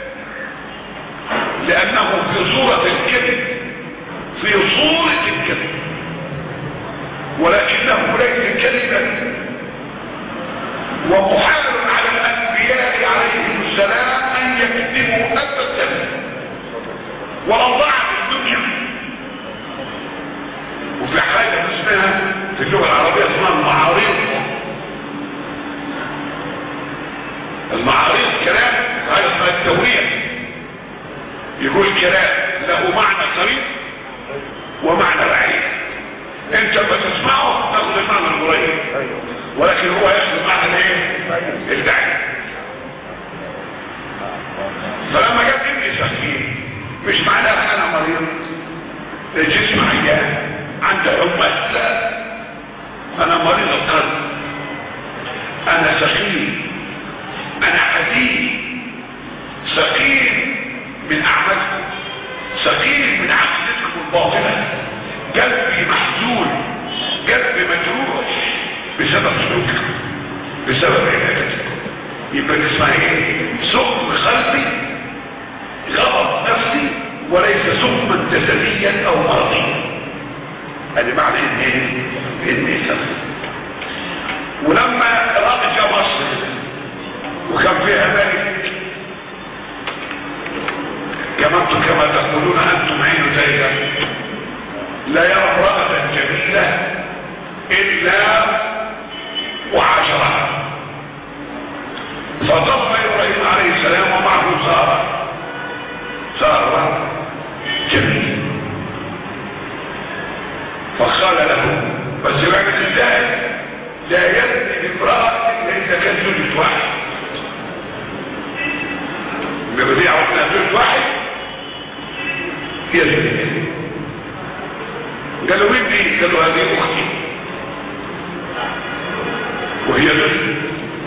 لانه في صورة الكذب في صورة الكذب ولكنه ليس كذبا ومحال على الانبياء عليهم السلام ان يكذبوا ابدا ولو ضاع في الدنيا وفي حاجة اسمها في اللغة العربية اسمها المعاريض المعاريض كلام هذا اسمها التورية يقول كلام له معنى قريب ومعنى بعيد انت بتسمعه تاخد المعنى القريب ولكن هو ياخد معنى الايه البعيد فلما جت ابني سخين مش معناها انا مريض الجسم عيان عندي حمى لا انا مريض القلب انا سخين انا حزين سقيم من اعمالكم سقيم من عقيدتكم بسبب سلوكك بسبب عبادتك يبقى اسمها ايه سقم قلبي غضب نفسي وليس سقما جسديا او مرضيا هذه معنى ان ايه ان سبب ولما رأت مصر وكان فيها ملك كما انتم كما تقولون انتم عين زيدا لا يرى امرأة جميلة الا وعاشرها فضم ابراهيم عليه السلام ومعه سارة سارة جميل فقال له بس بعد ازاي لا يبني امرأة الا اذا كان زوجة واحد ببديع وقتها زوجة واحد هي زوجة قالوا مين دي قالوا هذه اختي وهي زوجة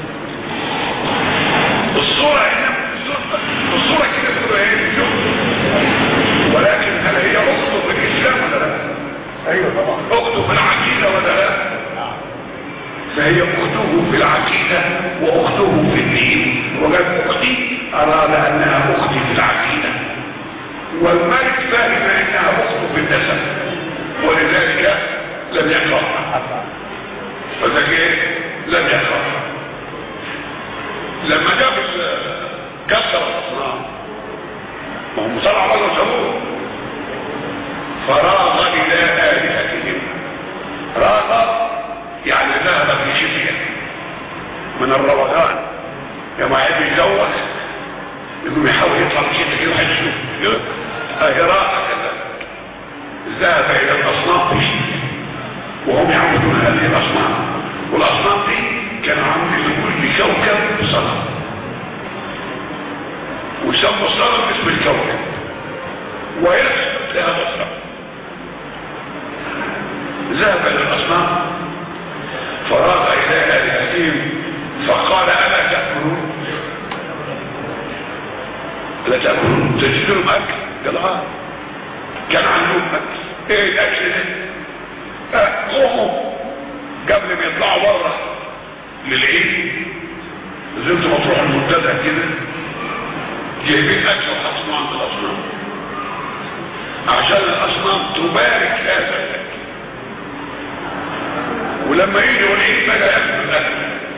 الصورة هنا الصورة كده تقول ايه ولكن هل هي اخته في الاسلام ولا لا ايوه طبعا اخته في العقيدة ولا لا فهي اخته في العقيدة واخته في الدين وقال اختي اراد انها اختي في العقيدة والملك فاهم انها اخته في النسب ولذلك لم يقرأها فذلك لم يقرأها لما جاب كسر الاصنام ما هم طلعوا بره سابوه فراغ الى الهتهم راغ يعني ذهب في شفية من الروغان لما يحب يتزوج يقوم يحاول يطلع في شفية يروح يشوف اهراء كذا ذهب الى الاصنام في شفية وهم يعبدون هذه الاصنام والاصنام دي كانوا عاملين لكل كوكب صنم وسموا الصنم باسم الكوكب ويثبت لهذا الصنم ذهب الى الاصنام فراغ الى الهتهم فقال الا تاكلون لا تاكلون تجدون اكل قال اه كان عندهم اكل ايه الاكل ده آه، قوموا قبل ما يطلعوا بره للعيد نزلت مطروح المنتزه كده جايبين اكل وحطوا عند الاصنام عشان الاصنام تبارك هذا الاكل ولما يجي العيد بقى ياكل الاكل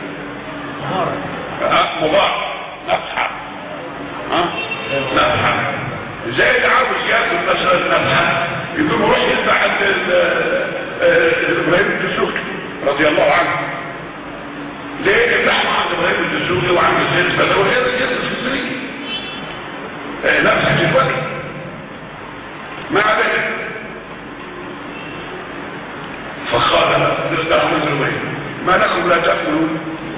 ها مبارك نفحه ها نفحه زي اللي عاوز ياكل مثلا نفحه يقوم يروح يذبح عند ال- آه، ابراهيم الدسوقي رضي الله عنه ليه اللحمة عند ابراهيم الدسوقي وعند الزيت فلو غير الجنة الفطرية نفس الوقت مع ذلك فقال لهم ابراهيم ما لكم لا تأكلون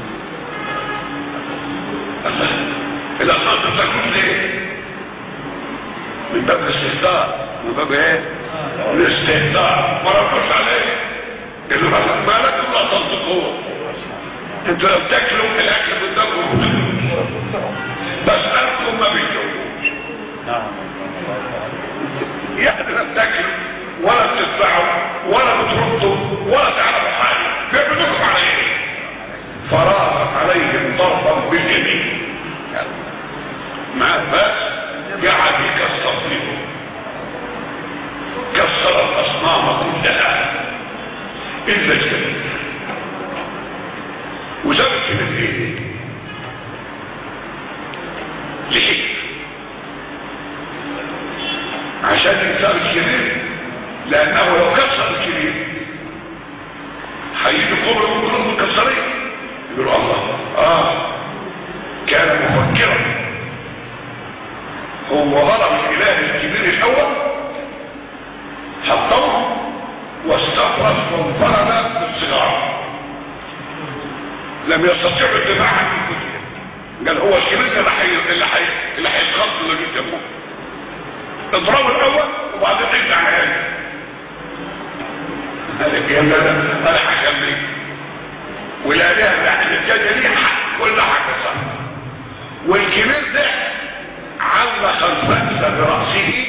الله الأصنام تأكلون ليه من باب الاستهتار من باب ايه الاستهتار ما ردوش عليه قالوا له ما لكم لا تصدقون انتوا لو تاكلوا الاكل قدامكم بسألكم ما بيجوش يعني لا بتاكلوا ولا بتدفعوا ولا بتردوا ولا تعرفوا حاجه بيعملوكم على ايه فراغ عليهم ضربا باليمين مع بس قعد يكسر فيهم كسر الاصنام كلها الا الكبير وجاب الكبير ايه ليه عشان يكسر الكبير لانه لو كسر الكبير هيجي قبر كلهم مكسرين يقولوا الله اه كان مفكرا هو ظلم الاله الكبير الاول حطمه واستفرد وانفرد بالصغار لم يستطيع الدفاع عن الكتب قال هو الكبير اللي حي اللي حي اللي هيتخلص اللي قدامه اضربه الاول وبعدين ارجع على هذا الكلام ده انا هكمل والالهه بتاعت الجايه دي حق كل حاجه صح والكبير ده علق الفأس برأسه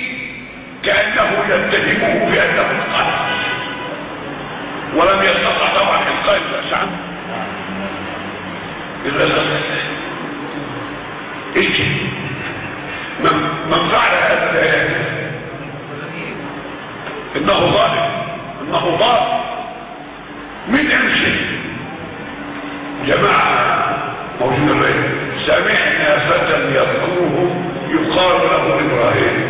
كأنه يتهمه بأنه القتل ولم يستطع طبعا عقائد بأس عنه للأسف ايش من, من فعل هذا الآيات انه ظالم انه ظالم من امشي جماعة موجودة بين سمعنا فتى يذكرهم يقال له ابراهيم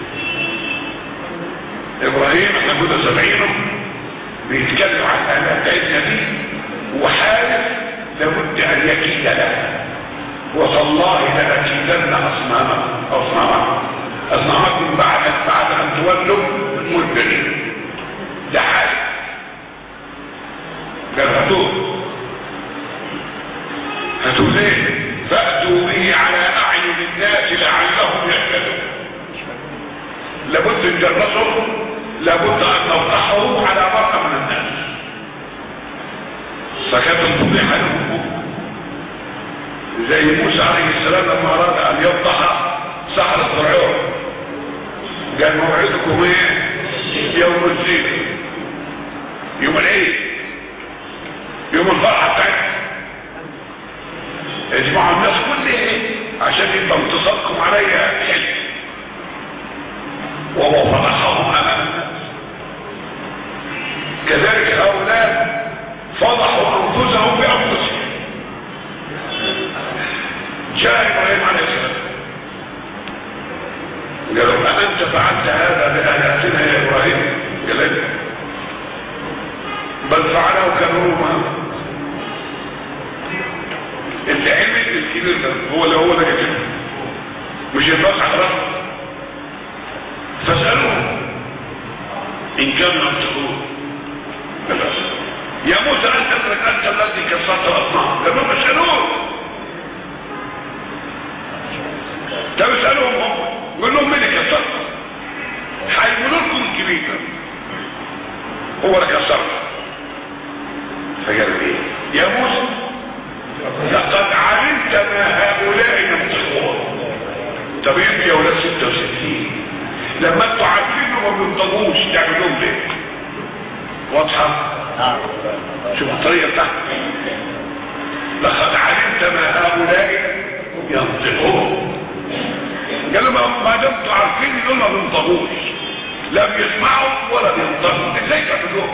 ابراهيم احنا كنا سامعينه بيتكلم عن الآلهة بتاعتنا دي وحالف لابد ان يكيد لها وتالله لأكيدن أصنامكم أصنامكم أصنامكم بعد بعد أن تولوا مدبرين ده حال قال هاتوه هاتوه ليه فأتوا به على أعين الناس لعلهم يهتدون لابد نجرسه لابد أن نفضحه على مرة من الناس فكانت الفضيحة لهم زي موسى عليه السلام لما اراد ان يفضح سحر الفرعون قال موعدكم ايه يوم الزين يوم العيد يوم الفرحه بتاعتكم اجمعوا الناس كلها عشان يبقى انتصاركم عليا حلو وهو فضحهم امام الناس كذلك هؤلاء فضحوا انفسهم بانفسهم جاء ابراهيم عليه السلام قالوا أأنت فعلت هذا بآلهتنا يا إبراهيم قال لا بل فعله كنوما اللي عمل الكبير ده هو اللي هو ده كده مش ينفع على رب فاسألوه إن كانوا ينطقون يا موسى أنت أنت الذي كسرت الأصنام قالوا اسألوه طب اسألهم هم قول لهم مين اللي كسر هيقولوا لكم الكبير هو اللي كسر فقال ايه يا موسى لقد علمت ما هؤلاء ينطقون طب انت يا ولاد 66 لما انتوا عارفين ما بينطقوش تعملوهم ليه واضحه شوف الطريقه بتاعتك لقد علمت ما هؤلاء ينطقون قالوا ما دمتوا عارفين دول ما بينطقوش لا بيسمعوا ولا بينطقوا ازاي تعملوهم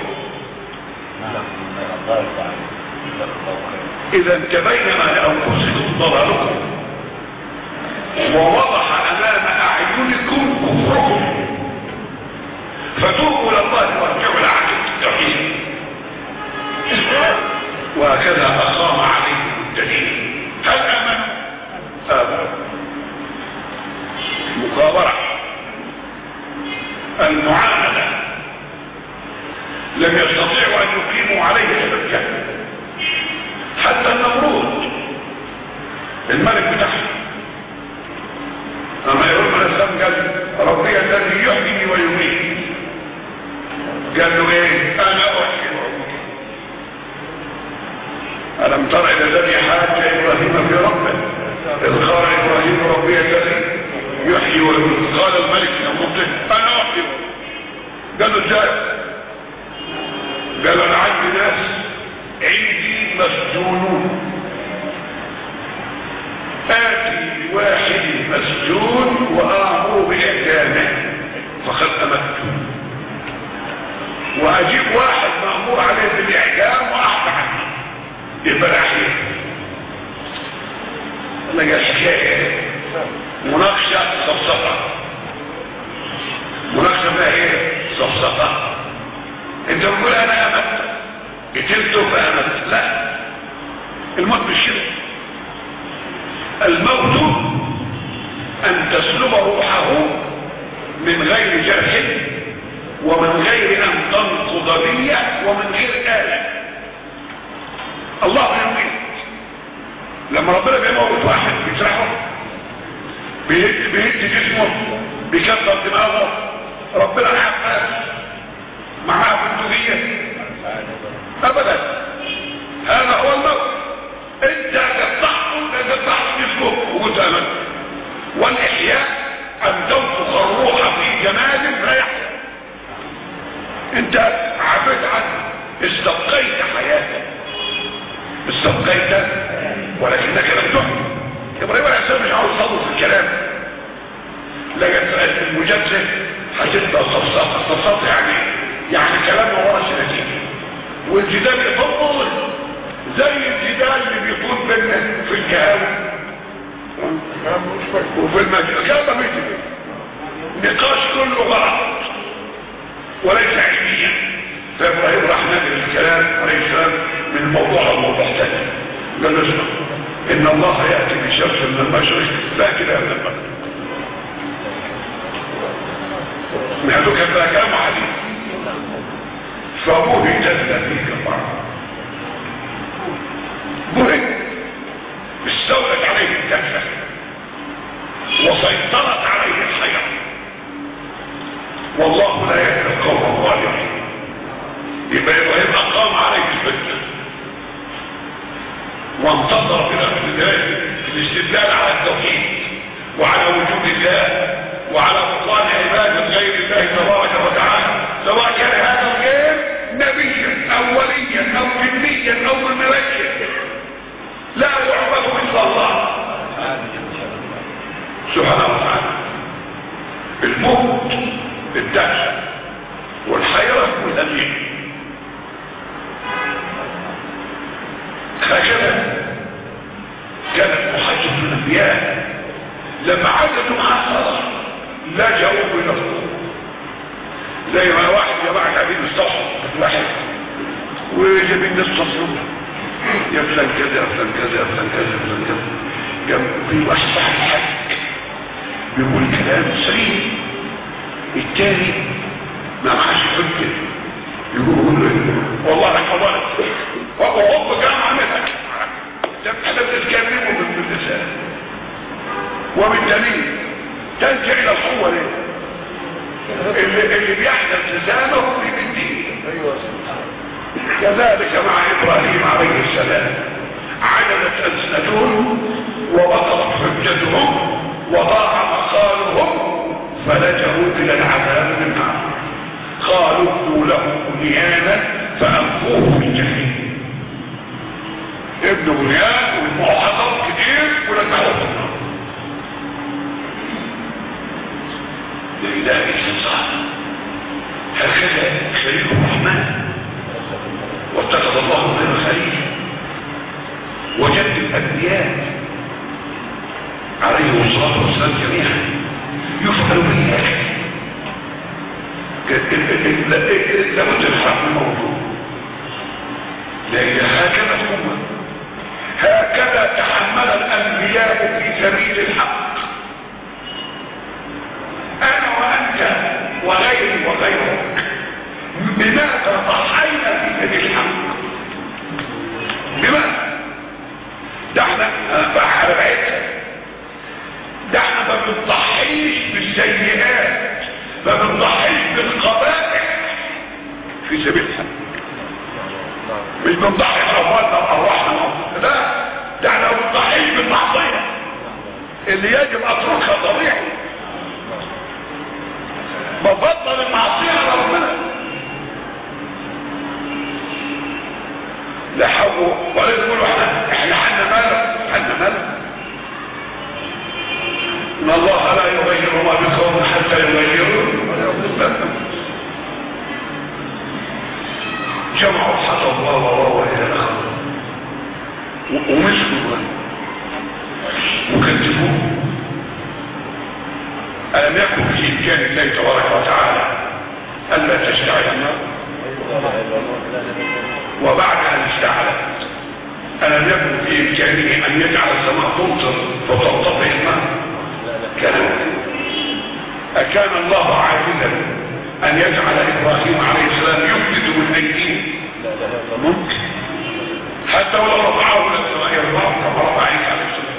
اذا تبين لانفسكم ضلالكم ووضح امام اعينكم كفركم فتوبوا الى الله وارجعوا لعقيده التوحيد وهكذا اقام عليكم الدليل هل امنوا ابدا مكابرة المعاملة لم يستطيعوا ان يقيموا عليه حجة حتى النمرود الملك بتاعهم لما يقول عليه السلام قال ربي الذي يحيي ويميت قال له ايه انا احيي واميت الم تر الى الذي حاج ابراهيم في ربه اذ قال ابراهيم ربي الذي يحيي ويميت قال الملك المطلق انا احيي قال له ازاي قال انا عندي ناس عندي مسجونون اتي بواحد مسجون وامر باعدامه فقد امته واجيب واحد مامور عليه بالاعدام واحفى عنه يبقى الاحياء انا حكايه مناقشه صفصفه مناقشه بقى ايه صفصفه انت بتقول انا امت قتلته فامت لا الموت بالشرك الموت ان تسلب روحه من غير جرح ومن غير ان تنقض نية ومن غير آلة الله يميت لما ربنا بيموت واحد بيجرحه بيهد بيهد جسمه بيكسر دماغه ربنا حفاز معاه بندقية ابدا هذا هو الموت انت تفتحه تفتحه جسمه وقلت امن والاحياء ان تنفخ الروح في جمال لا يحيا انت عفيت عنه استبقيت حياتك استبقيت ولكنك لم تحكم ابراهيم عليه السلام مش عاوز يصدر في الكلام لكن المجدد هتبقى صفصات صفصات يعني يعني كلام ما وراش نتيجه والجدال يطول زي الجدال اللي بيكون بيننا في الكهاوي وفي المجلس كلام بيجي نقاش كله غلط وليس علميا فابراهيم راح نقل الكلام عليه السلام من الموضوع الموضوع ثاني قال له اسمع ان الله ياتي بشمس من المشرق فاتي لها من المغرب نحن كان كلام حديث فبهت الذي كفر بهت استولت عليه الكفه وسيطرت عليه الحياه والله لا يهدي القوم الظالمين يبقى ابراهيم اقام عليه الفتنه وانتظر في ذلك الاستدلال على التوحيد وعلى وجود الله وعلى بطلان عباده غير الله تبارك وتعالى سواء كان هذا الغير نبيا او وليا او جنيا او ملكا لا يعبد الا الله سبحانه وتعالى الموت الدهش والحيرة والأمين هكذا كانت محجة الأنبياء لما عددوا مع الصلاة لجأوا إلى الله زي ما واحد جماعة قاعدين يستوحوا واحد ويجب الناس تصرف يا فلان كذا يا فلان كذا يا فلان كذا يا فلان كذا جنب في واحد صاحب الحج بيقول كلام سليم التاني ما معاش حجة يقول والله انا حضرت وهو كان عملها احنا بتتكلموا باللسان وبالدليل ترجع الى القوة ليه اللي, اللي بيحدث لسانه في بالدين كذلك مع ابراهيم عليه السلام عجلت السنتهم وبطلت حجتهم وضاع مقالهم فلجأوا الى العذاب من النار قالوا ابنوا له بنيانا فأنفوه في الجحيم ابنوا بنيان ويطمعوا حطب كتير ورجعوه في النار لا اله الا الله هكذا خليل الرحمن واتخذ الله غير خليل وجد الانبياء عليهم الصلاه والسلام جميعا يفعل به لابد الحق الموضوع لان هكذا الامه هكذا تحمل الانبياء في سبيل الحق انا وانت وغيري وغيرك بماذا ضحينا في سبيل الحق بماذا ده احنا بقى على بعيدها ده احنا ما بنضحيش بالسيئات ما بنضحيش بالقبائح في سبيل الحق مش بنضحي باموالنا وارواحنا لا ده احنا ما بنضحيش بالمعصيه اللي يجب اتركها طبيعي بفضل المعصيه على ربنا لا حول ولا يقولوا احنا احنا حنا مالك حنا مالك ان الله لا يغير ما بقوم حتى يغيروا جمعوا حتى الله وروى الى الاخر ومسكوا وكذبوه الم يكن في امكان الله تبارك وتعالى الا تشتعل النار وبعد ان اشتعلت الم يكن في امكانه ان يجعل السماء تمطر فتنطفئ الماء كلام أكان الله عاجزا أن يجعل إبراهيم عليه السلام يفلت من أيديه ممكن حتى ولو رفعه إلى السماء يرفعه كما رفع عيسى عليه السلام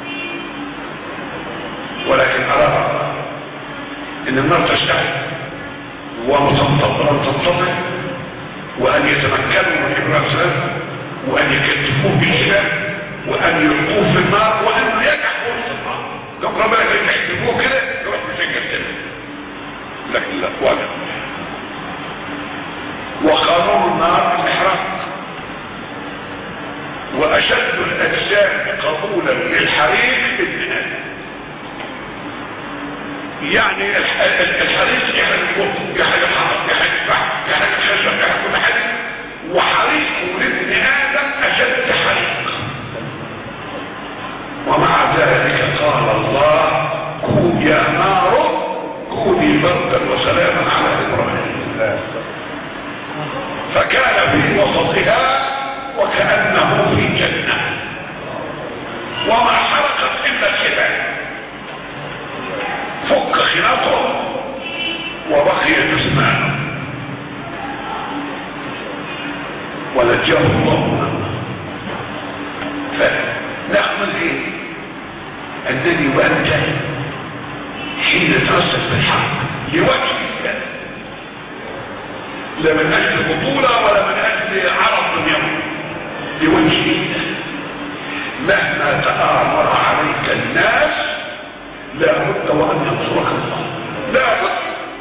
ولكن أراد إن النار تشتعل وتنطفئ تنطفئ وأن يتمكنوا من إبراهيم عليه السلام وأن يكتفوه بالإله وأن يلقوه في النار وأن يجحفوا في النار لو ربنا كان يحسبوه كده يروح يسجل كده لكن لا ولا وقانون النار الاحراق اشد الاجسام قبولا للحريق ابن ادم يعني الح- ال- الحريق يحرق الوقت يحرق الحرق يحرق الفحم يحرق الخشب يحرق كل حاجه وحريقه لابن ادم اشد حريق ومع ذلك قال الله كون يا نار كوني بردا وسلاما على ابراهيم فكان في وسطها وكانه في جنه وما حرقت الا الشباب فك خناقه وبقي جسمانه ونجاه الله منه فنأخذ ايه انني وانت حين ترسل بالحق لوجه الله لا من اجل بطولة ولا من اجل عرض دنيوي لوجه الله مهما تآمر عليك الناس لا بد وان ينصرك الله لا بد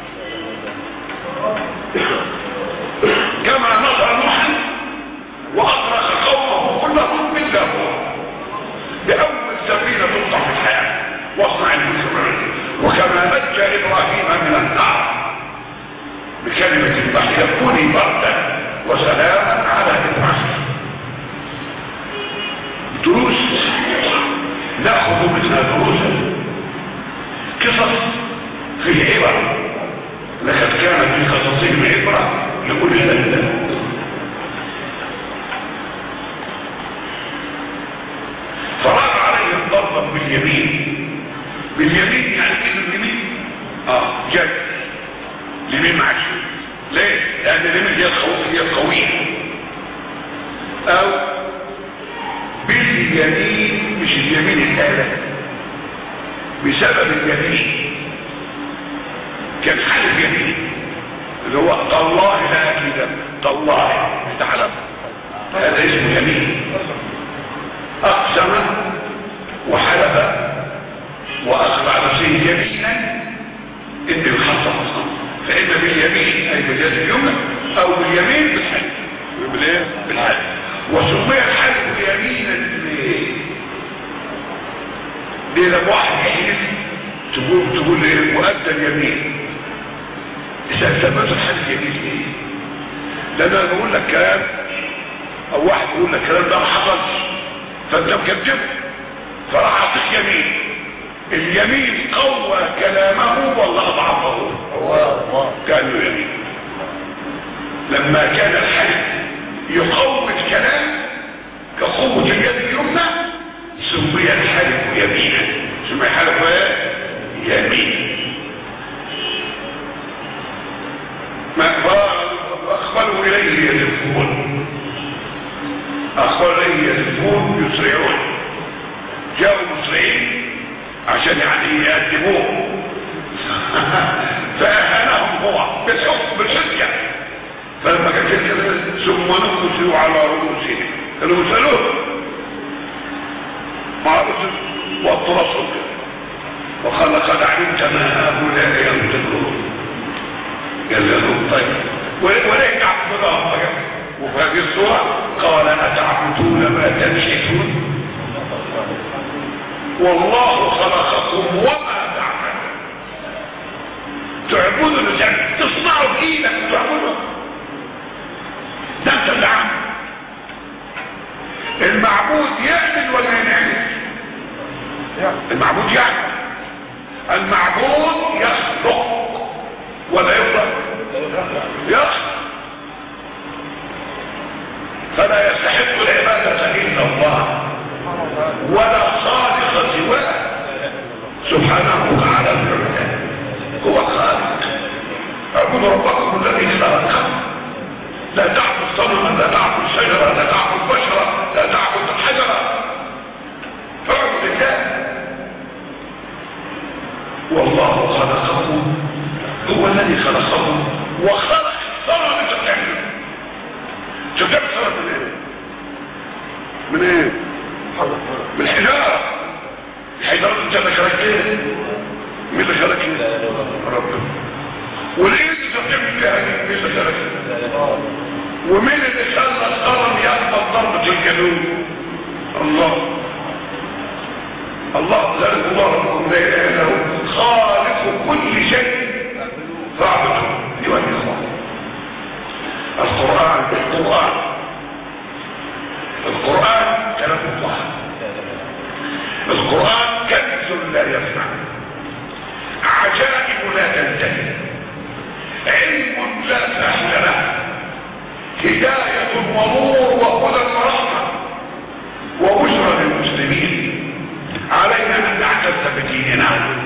كما نصر نوحا واغرق قومه كلهم الا هو باول سفينه تقطع في الحياه واصنع المسلمين وكما نجى ابراهيم من النار بكلمه البحر كوني بردا وسلاما على ابراهيم دروس ناخذ منها دروسا قصص فيه عبر لقد كانت في قصصهم عبره لكل الالباب فراد عليهم ضربا باليمين باليمين يعني ايه باليمين اه جد اليمين معاش ليه لان اليمين هي القوية هي القوية او باليمين مش اليمين الآلة بسبب اليمين كان حالف يمين اللي هو تالله لا اكيد تالله مش تحلف هذا اسمه يمين اقسم وحلف واخذ على نفسه يمينا انه يحصل اصلا فاما باليمين اي باليد اليمنى او باليمين بالحلف بالايه بالحلف وسمي الحلف يمينا ليه ليه لما واحد يحلف تقول تقول ايه مؤدى اليمين اذا ثبت الحلف يمين ايه لان انا بقول لك كلام او واحد يقول لك الكلام ده ما حصلش فانت مكذبه فراح اعطيك يمين اليمين قوى كلامه ولا اضعفه كان له يمين لما كان الحلف يقوم الكلام كقوة اليد اليمنى سمي الحلف يمينا سمي الحلف ايه يمين ما اقبلوا اليه يزفون اقبلوا اليه يزفون يسرعون جاءوا مسرعين عشان يعني يقدموه فاهانهم هو بالحكم بالحجه فلما كان كده ثم نقصوا على رؤوسهم قالوا سألوه ما رسل واطرسوا وقال قد علمت ما هؤلاء ينتظرون قال لهم طيب وليه تعبدون وفي هذه الصورة قال أتعبدون ما تنشئون والله خلقكم وما تعملون تعبدون يعني تصنعوا بايدك تعبدون ده انت اللي عامل المعبود يعمل ولا ينعمل المعبود يعمل المعبود يخلق ولا يخلق يخلق فلا يستحق العبادة إلا الله ولا خالق سواه سبحانه وتعالى العباد هو الخالق اعبدوا ربكم الذي خلقكم لا تعبد صنما لا تعبد شجرة لا تعبد بشرة لا تعبد حجرة اعبد الله والله خلقكم هو الذي خلقكم وخلق الصنم انت بتعمله شو بتعمل صنم من ايه؟ من ايه؟ من الحجارة الحجارة انت اللي خلقت ايه؟ مين اللي خلق ايه؟ ربنا والايد انت بتعمل فيها ايه؟ مين اللي خلق ايه؟ ومين اللي خلى القرن يقبل ضربة الجنوب الله الله ذلك الله ربكم لا اله الا هو خالق كل شيء فاعبده ايها الاخوه القران القران القران كلام الله القران كنز لا يفنى عجائب لا تنتهي علم لا سهل له هدايه ونور وهدى ورحمه وبشرى للمسلمين علينا ان نعتز بديننا